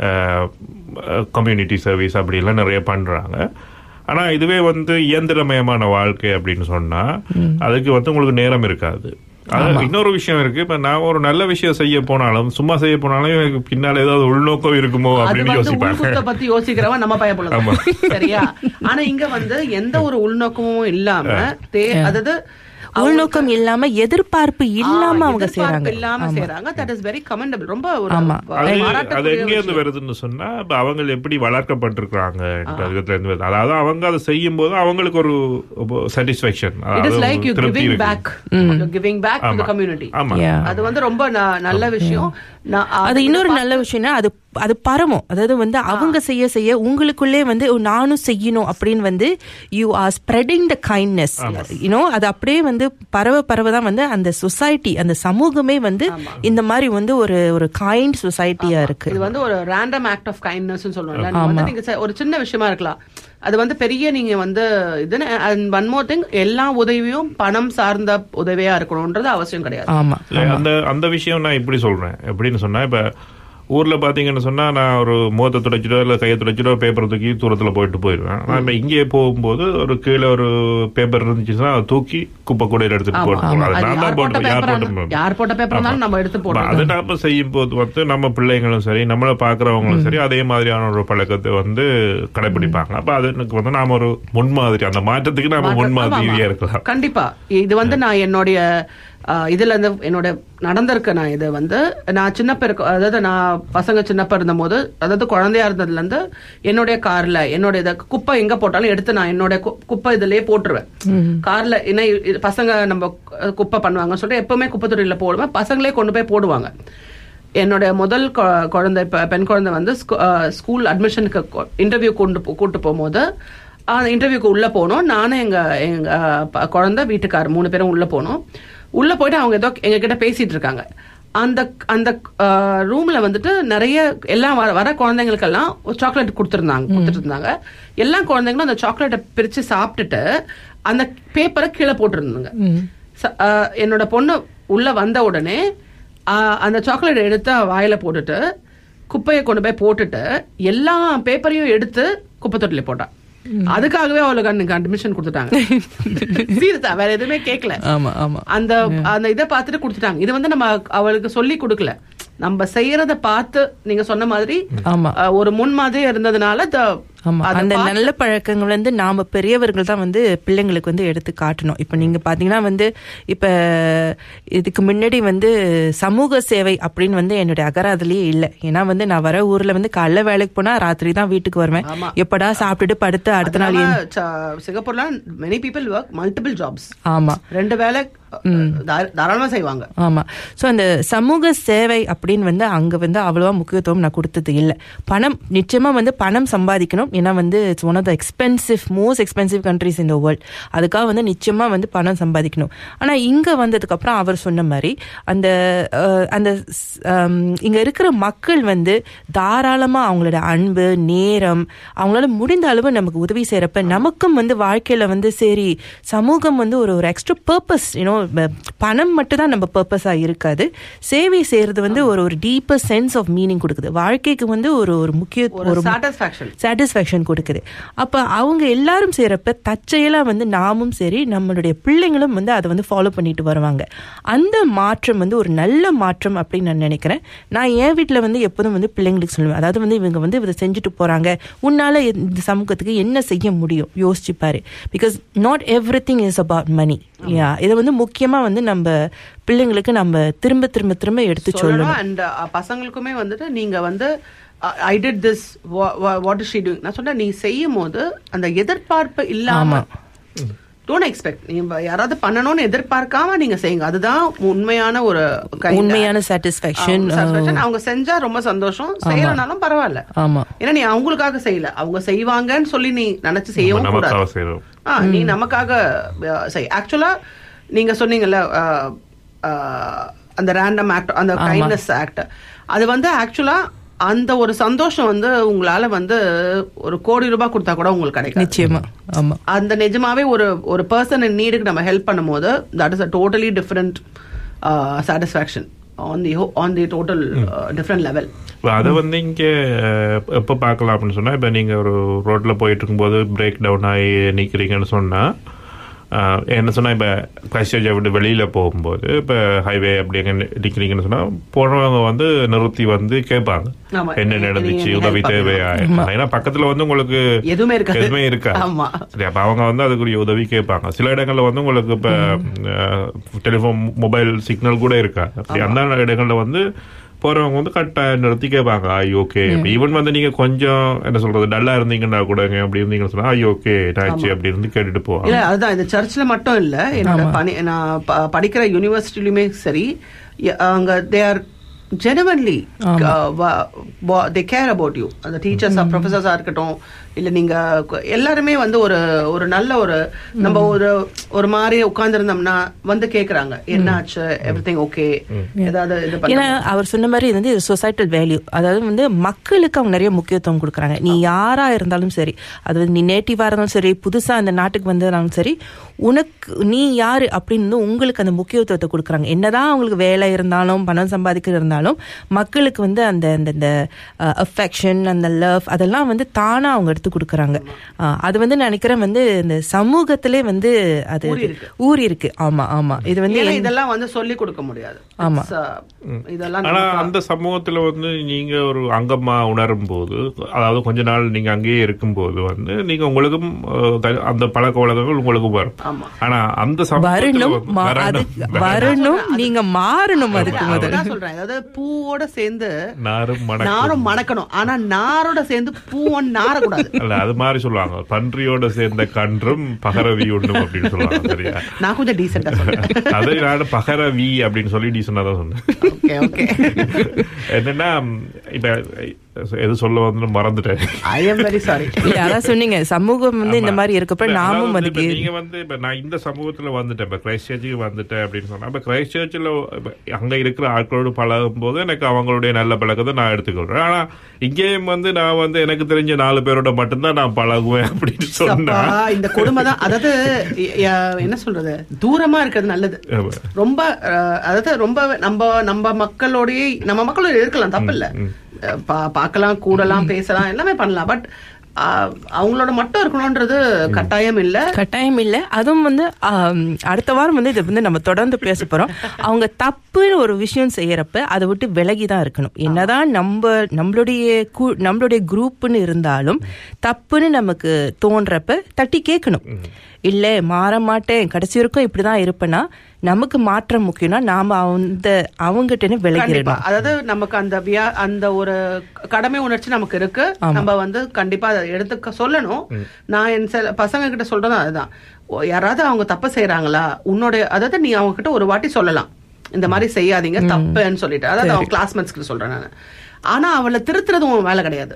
கம்யூனிட்டி சர்வீஸ் அப்படி எல்லாம் நிறைய பண்றாங்க ஆனா இதுவே வந்து இயந்திரமயமான வாழ்க்கை அப்படின்னு சொன்னா அதுக்கு வந்து உங்களுக்கு நேரம் இருக்காது அது இன்னொரு விஷயம் இருக்கு இப்ப நான் ஒரு நல்ல விஷயம் செய்ய போனாலும் சும்மா செய்ய போனாலும் எனக்கு பின்னால ஏதாவது உள்நோக்கம் இருக்குமோ அது அப்படின்னு வந்து யோசிப்பாங்க உள்குத்த பத்தி யோசிக்கிறவன் நம்ம பயப்படலாம் சரியா ஆனா இங்க வந்து எந்த ஒரு உள்நோக்கமும் இல்லாம தே- அதாவது உள்நோக்கம் இல்லாம எதிர்பார்ப்பு இல்லாம அவங்க எதிர்பார்ப்பு செய்றாங்க இல்லாம செய்றாங்க தட் இஸ் வெரி கமெண்டபிள் ரொம்ப ஒரு ஆமா. அது அது பாராட்டக்கூடிய எங்க இருந்து விஷயம். வருதுன்னு சொன்னா இப்ப அவங்க எப்படி வளர்க்கப்பட்டிருக்காங்க என்ற விதத்துல இருந்து வருது. அதாவது அவங்க அதை செய்யும் போது அவங்களுக்கு ஒரு satisfaction It is like you giving back. You're giving back to the ஆமா. community. ஆமா Yeah. அது வந்து ரொம்ப ந- நல்ல விஷயம் நான் அது இன்னொரு நல்ல விஷயம்னா அது அது பரவும் அதாவது வந்து அவங்க செய்ய செய்ய உங்களுக்குள்ளே வந்து "ஓ, நானும் செய்யணும் அப்படின்னு வந்து you are spreading the kindness you know அது அப்படியே வந்து பரவ பரவ தான் வந்து அந்த சொசைட்டி அந்த சமூகமே வந்து இந்த மாதிரி வந்து ஒரு ஒரு கைண்ட் சொசைட்டியா இருக்கு இது வந்து ஒரு ரேண்டம் ஆக்ட் ஆஃப் கைண்ட்னஸ் சொல்லுவாங்கல்ல நீங்க வந்து நீங்க செ- ஒரு சின்ன விஷயமா இருக்கலாம் அது வந்து பெரிய நீங்க வந்து இதுன்னு ஒன் மோர் திங் எல்லா உதவியும் பணம் சார்ந்த உதவியா இருக்கணும்ன்றது அவசியம் கிடையாது ஆமா இல்ல, அந்த அந்த விஷயம் நான் இப்படி சொல்றேன் எப்படின்னு சொன்னா இப்ப ஊர்ல பாத்தீங்கன்னு சொன்னா நான் ஒரு முகத்தை துடைச்சிட்டோ இல்ல கையை துடைச்சிட்டோ பேப்பர் தூக்கி தூரத்துல போயிட்டு போயிடுவேன் ஆனா இப்ப இங்கே போகும்போது ஒரு கீழே ஒரு பேப்பர் இருந்துச்சுன்னா அதை தூக்கி குப்பை கூடையில எடுத்துட்டு போட்டு ஆமா. அது அது நான் யார் தான் போட்ட போட்டு யார் paper போட்டு ஆனா- யார் போட்ட paper இருந்தாலும் நம்ம எடுத்து போடுறது. அது நாம செய்யும் போது வந்து நம்ம பிள்ளைங்களும் சரி நம்மள பாக்குறவங்களும் சரி அதே மாதிரியான ஒரு பழக்கத்தை வந்து கடைபிடிப்பாங்க அப்ப அது எனக்கு வந்து நாம ஒரு முன்மாதிரி அந்த மாற்றத்துக்கு நாம மாற்றம். முன்மாதிரியா ஆமா, ஆமா. இருக்கலாம் கண்டிப்பா இது வந்து நான் என்னுடைய ஆஹ், இதுல இருந்து என்னோட நடந்திருக்க நான் இது வந்து நான் சின்னப்ப இருக்க அதாவது நான் பசங்க சின்னப்ப இருந்தபோது அதாவது குழந்தையா இருந்ததுல இருந்து என்னுடைய கார்ல என்னுடைய இத குப்பை எங்க போட்டாலும் எடுத்து நான் என்னுடைய கு- குப்பை இதுலயே போட்டுருவேன் கார்ல என்ன இது- பசங்க நம்ம கு- குப்பை பண்ணுவாங்கன்னு சொல்லிட்டு எப்பவுமே குப்பை தொட்டியில போடுவேன் பசங்களே கொண்டு போய் போடுவாங்க என்னோட முதல் கொ- குழந்தை பெ- பெண் குழந்தை வந்து ஸ்கூ- அஹ் ஸ்கூல் அட்மிஷனுக்கு இன்டர்வியூ கொண்டு போ- கூட்டு போகும்போது அந்த இன்டர்வியூக்கு உள்ள போனோம் நானும் எங்க எங்க அஹ், ப- குழந்தை வீட்டுக்காரர் மூணு பேரும் உள்ள போனோம் உள்ள போயிட்டு அவங்க ஏதோ எங்க கிட்ட பேசிட்டு இருக்காங்க அந்த அந்த ரூம்ல வந்துட்டு நிறைய எல்லாம் வர வர குழந்தைங்களுக்கெல்லாம் ஒரு சாக்லேட் கொடுத்துருந்தாங்க கொடுத்துட்டு இருந்தாங்க எல்லா குழந்தைங்களும் அந்த சாக்லேட்டை பிரிச்சு சாப்பிட்டுட்டு அந்த பேப்பரை கீழே போட்டிருந்தாங்க ச- அஹ், என்னோட பொண்ணு உள்ள வந்த உடனே ஆஹ் அந்த சாக்லேட் எடுத்து அவ வாயில போட்டுட்டு குப்பையை கொண்டு போய் போட்டுட்டு எல்லா பேப்பரையும் எடுத்து குப்பை தொட்டில போட்டா அதுக்காகவே அவளுக்கு அன்னைக்கு அட்மிஷன் கொடுத்துட்டாங்க சீரியஸா வேற எதுவுமே கேட்கல ஆமா ஆமா அந்த அந்த இதை பார்த்துட்டு கொடுத்துட்டாங்க இது வந்து நம்ம அவளுக்கு சொல்லி கொடுக்கல நம்ம செய்யறத பார்த்து நீங்க சொன்ன மாதிரி ஆமா. அஹ், ஒரு முன் மாதிரி இருந்ததுனால the- ஆமா அதை அந்த பார்த்து- நல்ல பழக்கங்கள் வந்து நாம பெரியவர்கள் தான் வந்து பிள்ளைங்களுக்கு வந்து எடுத்து காட்டணும் இப்ப நீங்க பாத்தீங்கன்னா வந்து இப்ப இதுக்கு முன்னாடி வந்து சமூக சேவை அப்படின்னு வந்து என்னுடைய அகராதிலேயே இல்ல ஏன்னா வந்து நான் வர ஊர்ல வந்து காலைல வேலைக்கு போனா ராத்திரி தான் வீட்டுக்கு வருவேன் ஆமா. எப்படா சாப்பிட்டுட்டு படுத்து அடுத்த நாள் அதனால எழுந்து- ச- சிங்கப்பூர்ல many people work multiple jobs ஆமா ரெண்டு வேலை அஹ், தார- தாராளமா செய்வாங்க ஆமா சோ அந்த சமூக சேவை அப்படின்னு வந்து அங்க வந்து அவ்வளவா முக்கியத்துவம் நான் கொடுத்தது இல்ல பணம் நிச்சயமா வந்து பணம் சம்பாதிக்கணும் ஏன்னா வந்து it's one of the expensive most expensive countries இந்த வேர்ல்ட் அதுக்காக வந்து நிச்சயமா வந்து பணம் சம்பாதிக்கணும் ஆனா இங்க வந்ததுக்கு அப்புறம் அவர் சொன்ன மாதிரி அந்த அஹ், அந்த ஸ்- ஹம், இங்க இருக்கிற மக்கள் வந்து தாராளமா அவங்களோட அன்பு நேரம் அவங்களால முடிந்த அளவு நமக்கு உதவி செய்யறப்ப நமக்கும் வந்து வாழ்க்கையில வந்து சரி சமூகம் வந்து ஒரு ஒரு எக்ஸ்ட்ரா பர்பஸ் யூனோ பணம் மட்டும் தான் நம்ம பர்பஸா இருக்காது சேவை செய்யறது வந்து ஒரு ஒரு டீப்பர் சென்ஸ் ஆஃப் மீனிங் கொடுக்குது வாழ்க்கைக்கு வந்து ஒரு ஒரு முக்கிய ஒரு ஒரு சாட்டிஸ்பாக்சன் சாட்டிஸ்ஃபேக்ஷன் கொடுக்குது அப்ப அவங்க எல்லாரும் செய்யறப்ப தற்செயலா வந்து நாமும் சரி நம்மளுடைய பிள்ளைங்களும் வந்து அதை வந்து ஃபாலோ பண்ணிட்டு வருவாங்க அந்த மாற்றம் வந்து ஒரு நல்ல மாற்றம் அப்படின்னு நான் நினைக்கிறேன் நான் என் வீட்டில் வந்து எப்போதும் வந்து பிள்ளைங்களுக்கு சொல்லுவேன் அதாவது வந்து இவங்க வந்து இதை செஞ்சுட்டு போறாங்க உன்னால இந்த சமூகத்துக்கு என்ன செய்ய முடியும் யோசிச்சு பாரு because not everything is about money yeah இதை வந்து முக்கியமா வந்து நம்ம பிள்ளைங்களுக்கு நம்ம திரும்ப திரும்ப திரும்ப எடுத்து சொல்லணும் அண்ட் பசங்களுக்குமே வந்துட்டு நீங்க வந்து I did this what is she doing நான் சொன்னேன் நீ செய்யும் போது அந்த எதிர்பார்ப்பு இல்லாம டோன்ட் எக்ஸ்பெக்ட் நீங்க யாராவது பண்ணணும்னு எதிர்பார்க்காம நீங்க செய்யுங்க அதுதான் உண்மையான ஒரு kind- உண்மையான satisfaction, ஆ, satisfaction. அவங்க செஞ்சா ரொம்ப சந்தோஷம் செய்யலனாலும் பரவாயில்ல ஆமா ஏன்னா நீ அவங்களுக்காக செய்யல அவங்க செய்வாங்கன்னு சொல்லி நீ நினைச்சு செய்யவும் நமக்காக கூடாது செய்யறோம் ஆ, நீ நமக்காக அஹ், செய் ஆக்சுவலா நீங்க சொன்னீங்கல்ல அஹ், அஹ், அந்த ரேண்டம் ஆக்ட் அந்த கைண்ட்னஸ் ஆக்ட் அது வந்து ஆக்சுவலா அந்த ஒரு சந்தோஷம் வந்து உங்களால வந்து ஒரு கோடி ரூபாய் கொடுத்தா கூட உங்களுக்கு கிடைக்கும் நிச்சயமா ஆமா அந்த நிஜமாவே ஒரு ஒரு பர்சன் நீடுக்கு நம்ம ஹெல்ப் பண்ணும்போது that is a totally different satisfaction on the on the total different level இப்போ அதை வந்து இங்கே எப்போ பார்க்கலாம் அப்படின்னு சொன்னா இப்போ நீங்க ஒரு ரோட்ல போயிட்டு இருக்கும்போது பிரேக் டவுன் ஆகி நிக்கிறீங்கன்னு சொன்னா அஹ், என்ன சொன்னா இப்போ கிரைஸ்டேஜை விட்டு வெளியில போகும்போது இப்போ ஹைவே அப்படி எங்க நிக்கிறீங்கன்னு சொன்னா போனவங்க வந்து நிறுத்தி வந்து கேட்பாங்க ஆமா. என்ன நடந்துச்சு நீங்க உதவி help தேவையா ஏன்னா பக்கத்துல வந்து உங்களுக்கு எதுவுமே இருக்காது. எதுவுமே இருக்காது ஆமா. சரி அப்ப அவங்க வந்து அதுக்குரிய உதவி கேட்பாங்க சில இடங்கள்ல வந்து உங்களுக்கு இப்ப டெலிஃபோன் மொபைல் சிக்னல் கூட இருக்காது அப்படி அந்த இடங்கள்ல வந்து போறவங்க வந்து கரெக்டாக நிறுத்தி கேட்பாங்க ஐ ஓகே ஈவன் வந்து நீங்க கொஞ்சம் என்ன சொல்றது டல்லா இருந்தீங்கன்னா கூடங்க அப்படி இருந்தீங்கன்னு சொன்னா ஐ ஓகே என்னாச்சு அப்படி இருந்து கேட்டுட்டு போவாங்க இல்ல அதுதான் இந்த சர்ச்ல மட்டும் இல்ல என்னோட பணி நான் ப- படிக்கிற யூனிவர்சிட்டிலுமே சரி எ- அங்க they are genuinely they care about you அந்த டீச்சர்ஸ் ப்ரொஃபசர்ஸா இருக்கட்டும் இல்ல நீங்க கு- எல்லாருமே வந்து ஒரு ஒரு நல்ல ஒரு நம்ம ஒரு ஒரு மாதிரி உட்கார்ந்துருந்தோம்னா வந்து கேக்குறாங்க என்னாச்சு எவ்ரி திங் ஓகே ஏதாவது இது ஏன்னா பண்ண அவர் சொன்ன மாதிரி இது வந்து சொசைட்டல் வேல்யூ அதாவது வந்து மக்களுக்கு அவங்க நிறைய முக்கியத்துவம் கொடுக்குறாங்க நீ யாரா இருந்தாலும் சரி அது வந்து நீ நேட்டிவா இருந்தாலும் சரி புதுசா அந்த நாட்டுக்கு வந்ததாலும் சரி உனக்கு நீ யாரு அப்படின்னு வந்து உங்களுக்கு அந்த முக்கியத்துவத்தை கொடுக்குறாங்க என்னதான் அவங்களுக்கு வேலை இருந்தாலும் பணம் சம்பாதிக்கிறது இருந்தாலும் மக்களுக்கு வந்து அந்த அந்த இந்த அஃபெக்ஷன் அந்த லவ் அதெல்லாம் வந்து தானா அவங்க எடுத்து கொடுக்குறாங்க அஹ், அது வந்து நினைக்கிறேன் வந்து இந்த சமூகத்திலே வந்து அது ஊறி இருக்கு. ஊறி இருக்கு ஆமா ஆமா இது வந்து ஏன்னா என்- இதெல்லாம் வந்து சொல்லி கொடுக்க முடியாது ஆமா. It's, uh, இதெல்லாம் ஆனா நமக்கு- அந்த சமூகத்துல வந்து நீங்க ஒரு அங்கமா உணரும் போது அதாவது கொஞ்ச நாள் நீங்க அங்கேயே இருக்கும்போது வந்து நீங்க உங்களுக்கும் அஹ், த- அந்த பழக்க வழக்கங்கள் உங்களுக்கும் வரும் ஆமா. ஆனா அந்த சமூகத்துல வரணும் வந்து- மா- அது வரணும். வரணும் நீங்க மாறணும் அதுக்கு இல்ல, முதல்ல அதுதான் சொல்றேன் அதாவது பூவோட சேர்ந்து நாரும் மணக்கும். நாரும் மணக்கணும் ஆனா நாரோட சேர்ந்து பூவும் நாரக்கூடாது அல்ல அது மாதிரி சொல்லுவாங்க பன்றியோட சேர்ந்த கன்றும் பகரவி ஒண்ணும் அப்படின்னு சொல்லுவாங்க சரியா நான் கொஞ்சம் டீசெண்டா சொல்றேன் அதை நான் பகரவி அப்படின்னு சொல்லி டீசெண்டா தான் சொன்னேன் ஓகே ஓகே என்னன்னா இப்ப எது சொல்ல வந்து மறந்துட்டேன் ஐ எம் வெரி சாரி இல்ல அதான் சொன்னீங்க சமூகம் வந்து இந்த ஆமா. மாதிரி இருக்கப்ப இல்ல, நாமும் அதாவது அதுக்கு இப்ப நீங்க வந்து இப்ப நான் இந்த சமூகத்துல வந்துட்டேன் இப்ப கிரைஸ்ட் சர்ச்சுக்கு வந்துட்டேன் அப்படின்னு சொன்னா இப்ப கிரைஸ்ட் சர்ச்சில் அங்க இருக்கிற ஆட்களோடு பழகும் போது எனக்கு அவங்களுடைய நல்ல பழக்கத்தை நான் எடுத்துக்கொள்றேன் ஆனா இங்கேயும் வந்து நான் வந்து எனக்கு தெரிஞ்ச நாலு பேரோட மட்டும்தான் நான் பழகுவேன் அப்படின்னு சொன்னா அப்பா, இந்த கொடுமை தான் அதாவது எ- எ- என்ன சொல்றது தூரமா இருக்கிறது நல்லது ஆமா. ரொம்ப அஹ், அதாவது ரொம்ப நம்ம நம்ம மக்களோடயே நம்ம மக்களோட இருக்கலாம் தப்பு இல்ல அஹ், பா- பார்க்கலாம் கூடலாம் பேசலாம் எல்லாமே பண்ணலாம் பட் அவங்களோட மட்டும் இருக்கணும்ன்றது கட்டாயம் இல்ல கட்டாயம் இல்ல அதுவும் வந்து ஆம், அடுத்த வாரம் வந்து இதை வந்து நம்ம தொடர்ந்து பேச போறோம் அவங்க தப்புன்னு ஒரு விஷயம் செய்யறப்ப அதை விட்டு விலகி தான் இருக்கணும் என்னதான் நம்ம நம்மளுடைய கூ- நம்மளுடைய குரூப்னு இருந்தாலும் தப்புன்னு நமக்கு தோன்றப்ப தட்டி கேட்கணும் இல்ல மாற மாட்டேன் கடைசி வரைக்கும் இப்படிதான் இருப்பேன்னா நமக்கு மாற்றம் முக்கியம்னா நாம அந்த அவங்ககிட்ட கண்டிப்பா விலகிடணும் அதாவது நமக்கு அந்த வியா அந்த ஒரு கடமை உணர்ச்சி நமக்கு இருக்கு நம்ம வந்து கண்டிப்பா அதை எடுத்துக்க சொல்லணும் நான் என் சில பசங்க கிட்ட சொல்றதும் அதுதான் ஓ, யாராவது அவங்க தப்பு செய்யறாங்களா உன்னோட அதாவது நீ அவங்க கிட்ட ஒரு வாட்டி சொல்லலாம் இந்த மாதிரி செய்யாதீங்க தப்புன்னு சொல்லிட்டு அதாவது அவங்க கிளாஸ்மேட்ஸ் கிட்ட சொல்றேன் நான் ஆனா அவளை திருத்துறது உன் வேலை கிடையாது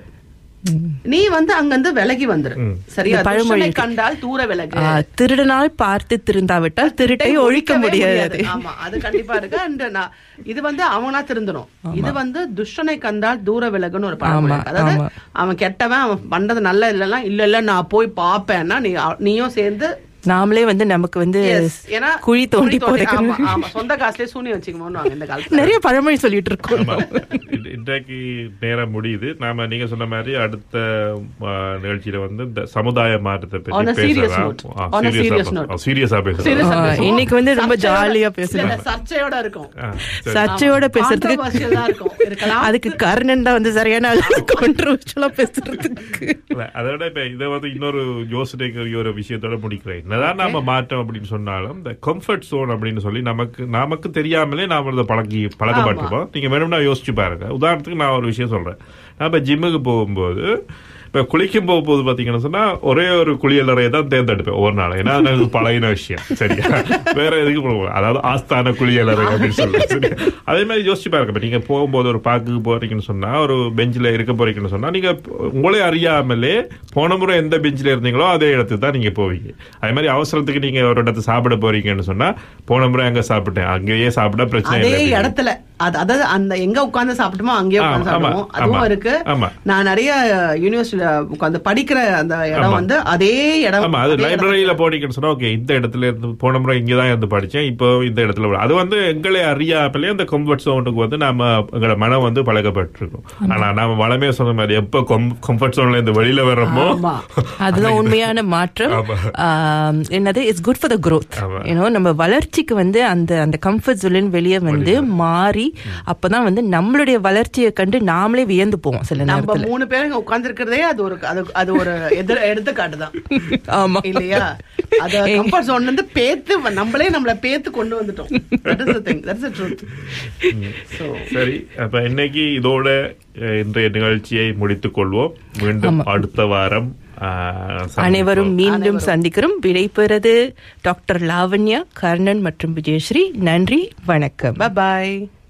நீ வந்து அங்கிருந்து விலகி வந்துரு சரியா இந்த பழமொழி துஷ்டனை இருக்கு. கண்டால் தூர விலகு ஆ, திருடனால் பார்த்து திருந்தாவிட்டால் திருட்டை ஒழிக்க ஒழிக்கவே முடியாது ஆமா அது கண்டிப்பா இருக்கு அண்ட் நான் இது வந்து அவனா திருந்தணும் இது வந்து துஷ்டனை கண்டால் தூர விலகுன்னு ஒரு பழமொழி ஆமா, இருக்கு. அதாவது ஆமா. அவன் கெட்டவன் அவன் பண்றது நல்ல இல்லைன்னா இல்ல இல்ல நான் போய் பாப்பேன்னா நீ நீயும் சேர்ந்து நாமளே வந்து நமக்கு வந்து yes, ஏன்னா குழி தோண்டி ஆமா, போடுக்கணும் ஆமா சொந்த காசுலயே சூனி வச்சுக்கோன்னு இந்த காலத்துல நிறைய பழமொழி சொல்லிட்டு இருக்கோம் ஆமா. இன்- இன்றைக்கு நேரம் முடியுது நாம நீங்க சொன்ன மாதிரி அடுத்த ஆ, நிகழ்ச்சியில வந்து இந்த சமுதாய மாற்றத்தை On a பற்றி serious பேசலாம் note. On a serious note. சீரியஸா Serious பேசலாம் ஆ ஆ, பேசுவோம். இன்னைக்கு வந்து ரொம்ப சர்ச்சையோட- ஜாலியா இல்ல, பேசணும். இல்ல, சர்ச்சையோட இருக்கும் ஆ, சரி. சர்ச்சையோட ஆமா. பேசுறதுக்கு Controversial ஆ இருக்கும். இருக்கலாம். அதுக்கு கர்ணன் தான் வந்து சரியான கான்ட்ரவர்ஷியலா பேசுறதுக்கு இல்ல, அதோட இப்ப இதை வந்து இன்னொரு யோசனைக்குரிய ஒரு விஷயத்தோட முடிக்கிறேன் என்னதான் நாம மாற்றம் அப்படின்னு சொன்னாலும் இந்த கம்ஃபர்ட் சோன் அப்படின்னு சொல்லி நமக்கு நமக்கு தெரியாமலே நாம இதை பழகி பழக்கப்பட்டிருப்போம் நீங்க வேணும்னா யோசிச்சு பாருங்க உதாரணத்துக்கு நான் ஒரு விஷயம் சொல்றேன் நான் இப்ப ஜிம்முக்கு போகும்போது இப்ப குளிக்கும் போக போது பாத்தீங்கன்னு சொன்னா ஒரே ஒரு குளியலறையை தான் தேர்ந்தெடுப்பேன் ஒவ்வொரு நாள் ஏன்னா அது எனக்கு பழகின விஷயம் சரியா வேற எதுக்கு போக அதாவது ஆஸ்தான குளியலறை அப்படின்னு சொல்லுவேன் சரியா? அதே மாதிரி யோசிச்சு பாருங்க இப்ப நீங்க போகும்போது ஒரு பார்க்குக்கு போறீங்கன்னு சொன்னா ஒரு பெஞ்சில் இருக்க போறீங்கன்னு சொன்னா நீங்க உங்களே அறியாமலே போன முறை எந்த பெஞ்சில் இருந்தீங்களோ அதே இடத்துக்கு தான் நீங்க போவீங்க அதே மாதிரி அவசரத்துக்கு நீங்க ஒரு இடத்து சாப்பிட போறீங்கன்னு சொன்னா போன முறை அங்க சாப்பிட்டேன் அங்கேயே சாப்பிட பிரச்சனை அதே இல்லை இடத்துல அது அதாவது அந்த எங்க உட்கார்ந்து சாப்பிட்டோமோ அங்கேயே ஆமா, உட்கார்ந்து ஆமா, சாப்பிடுவோம் அதுவும் ஆமா, இருக்கு ஆமா. நான் நிறைய யூனிவர்சிட்டியில உட்கார்ந்து படிக்கிற அந்த இடம் ஆமா. வந்து அதே இடம் ஆமா அது அதே லைப்ரரியில போனீங்கன்னு சொன்னா ஓகே இந்த இடத்துல இருந்து போன முறை இங்க தான் இருந்து படிச்சேன் இப்போ இந்த இடத்துல படி- அது வந்து எங்களை அறியாமலே அந்த கம்ஃபர்ட் ஜோனுக்கு வந்து நாம எங்களோட மனம் வந்து பழக்கப்பட்டிருக்கும் ஆனா நாம வளமே சொன்ன மாதிரி எப்ப கம்ஃபர்ட் ஜோன்ல இருந்து வெளியில வர்றோமோ ஆமா. அதுதான் உண்மையான மாற்றம் ஆமா. ஆம், என்னது it's good for the growth ஆமா. ஏன்னோ நம்ம வளர்ச்சிக்கு வந்து அந்த அந்த கம்ஃபர்ட் ஜோன் வெளியே வந்து மாறி அப்பதான் வந்து நம்மளுடைய வளர்ச்சியை கண்டு நாமளே வியந்து போவோம் சில நம்ம நேரத்துல மூணு பேரும் உட்கார்ந்து இருக்கிறதே அது ஒரு அது அது ஒரு எதிர் எடுத்துக்காட்டு தான் ஆமா இல்லையா அத கம்ஃபர்ட் ஜோன்ல இருந்து பேத்து நம்மளே நம்மள பேத்து கொண்டு வந்துட்டோம் that is the thing that's the truth so சரி அப்ப இன்னைக்கு இதோட அஹ், இன்றைய நிகழ்ச்சியை முடித்துக் கொள்வோம் மீண்டும் அடுத்த வாரம் அஹ், சந்திப்போம். அனைவரும் மீண்டும் சந்திக்கிறோம் விடைபெறுது டாக்டர் லாவண்யா கர்ணன் மற்றும் விஜயஸ்ரீ நன்றி வணக்கம் பை பாய்